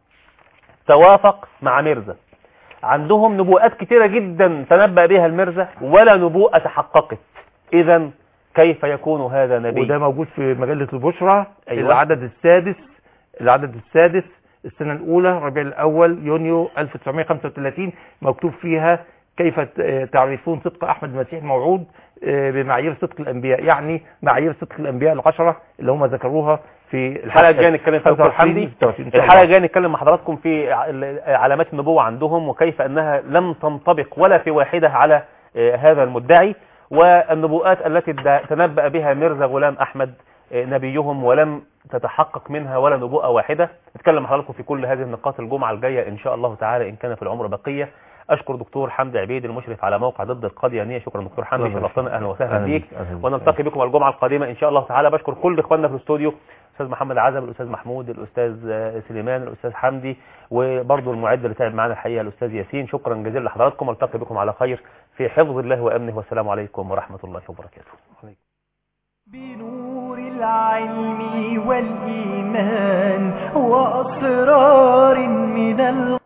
توافق مع مرزا عندهم نبوءات كتيرة جدا تنبأ بها المرزا ولا نبوءة تحققت اذا كيف يكون هذا نبي وده موجود في مجله البشرى أيوة. العدد السادس العدد السادس السنه الاولى ربيع الاول يونيو 1935 مكتوب فيها كيف ت- تعرفون صدق احمد المسيح الموعود آه، بمعايير صدق الانبياء يعني معايير صدق الانبياء العشره اللي هم ذكروها في الحلقة الجاية نتكلم فيها دكتور 25 حمدي 26 إن شاء الحلقة الله. الجاية نتكلم مع حضراتكم في ع- ال- علامات النبوة عندهم وكيف أنها لم تنطبق ولا في واحدة على آه، هذا المدعي والنبوءات التي اد- تنبأ بها ميرزا غلام أحمد آه، نبيهم ولم تتحقق منها ولا نبوءة واحدة نتكلم مع حضراتكم في كل هذه النقاط الجمعة الجاية إن شاء الله تعالى إن كان في العمر بقية أشكر دكتور حمدي عبيد المشرف على موقع ضد القاديانية شكرا دكتور حمدي الله شرفتنا أهلا وسهلا أهلا بيك بك، أهلا بك. ونلتقي بكم الجمعة القادمة إن شاء الله تعالى بشكر كل إخواننا في الاستوديو الأستاذ محمد عزب الأستاذ محمود الأستاذ آه، سليمان الأستاذ حمدي وبرضه المعد اللي تعب معنا الحقيقة الأستاذ ياسين شكرا جزيلا لحضراتكم والتقي بكم على خير في حفظ الله وأمنه والسلام عليكم ورحمة الله وبركاته بنور العلم والإيمان وأسرار من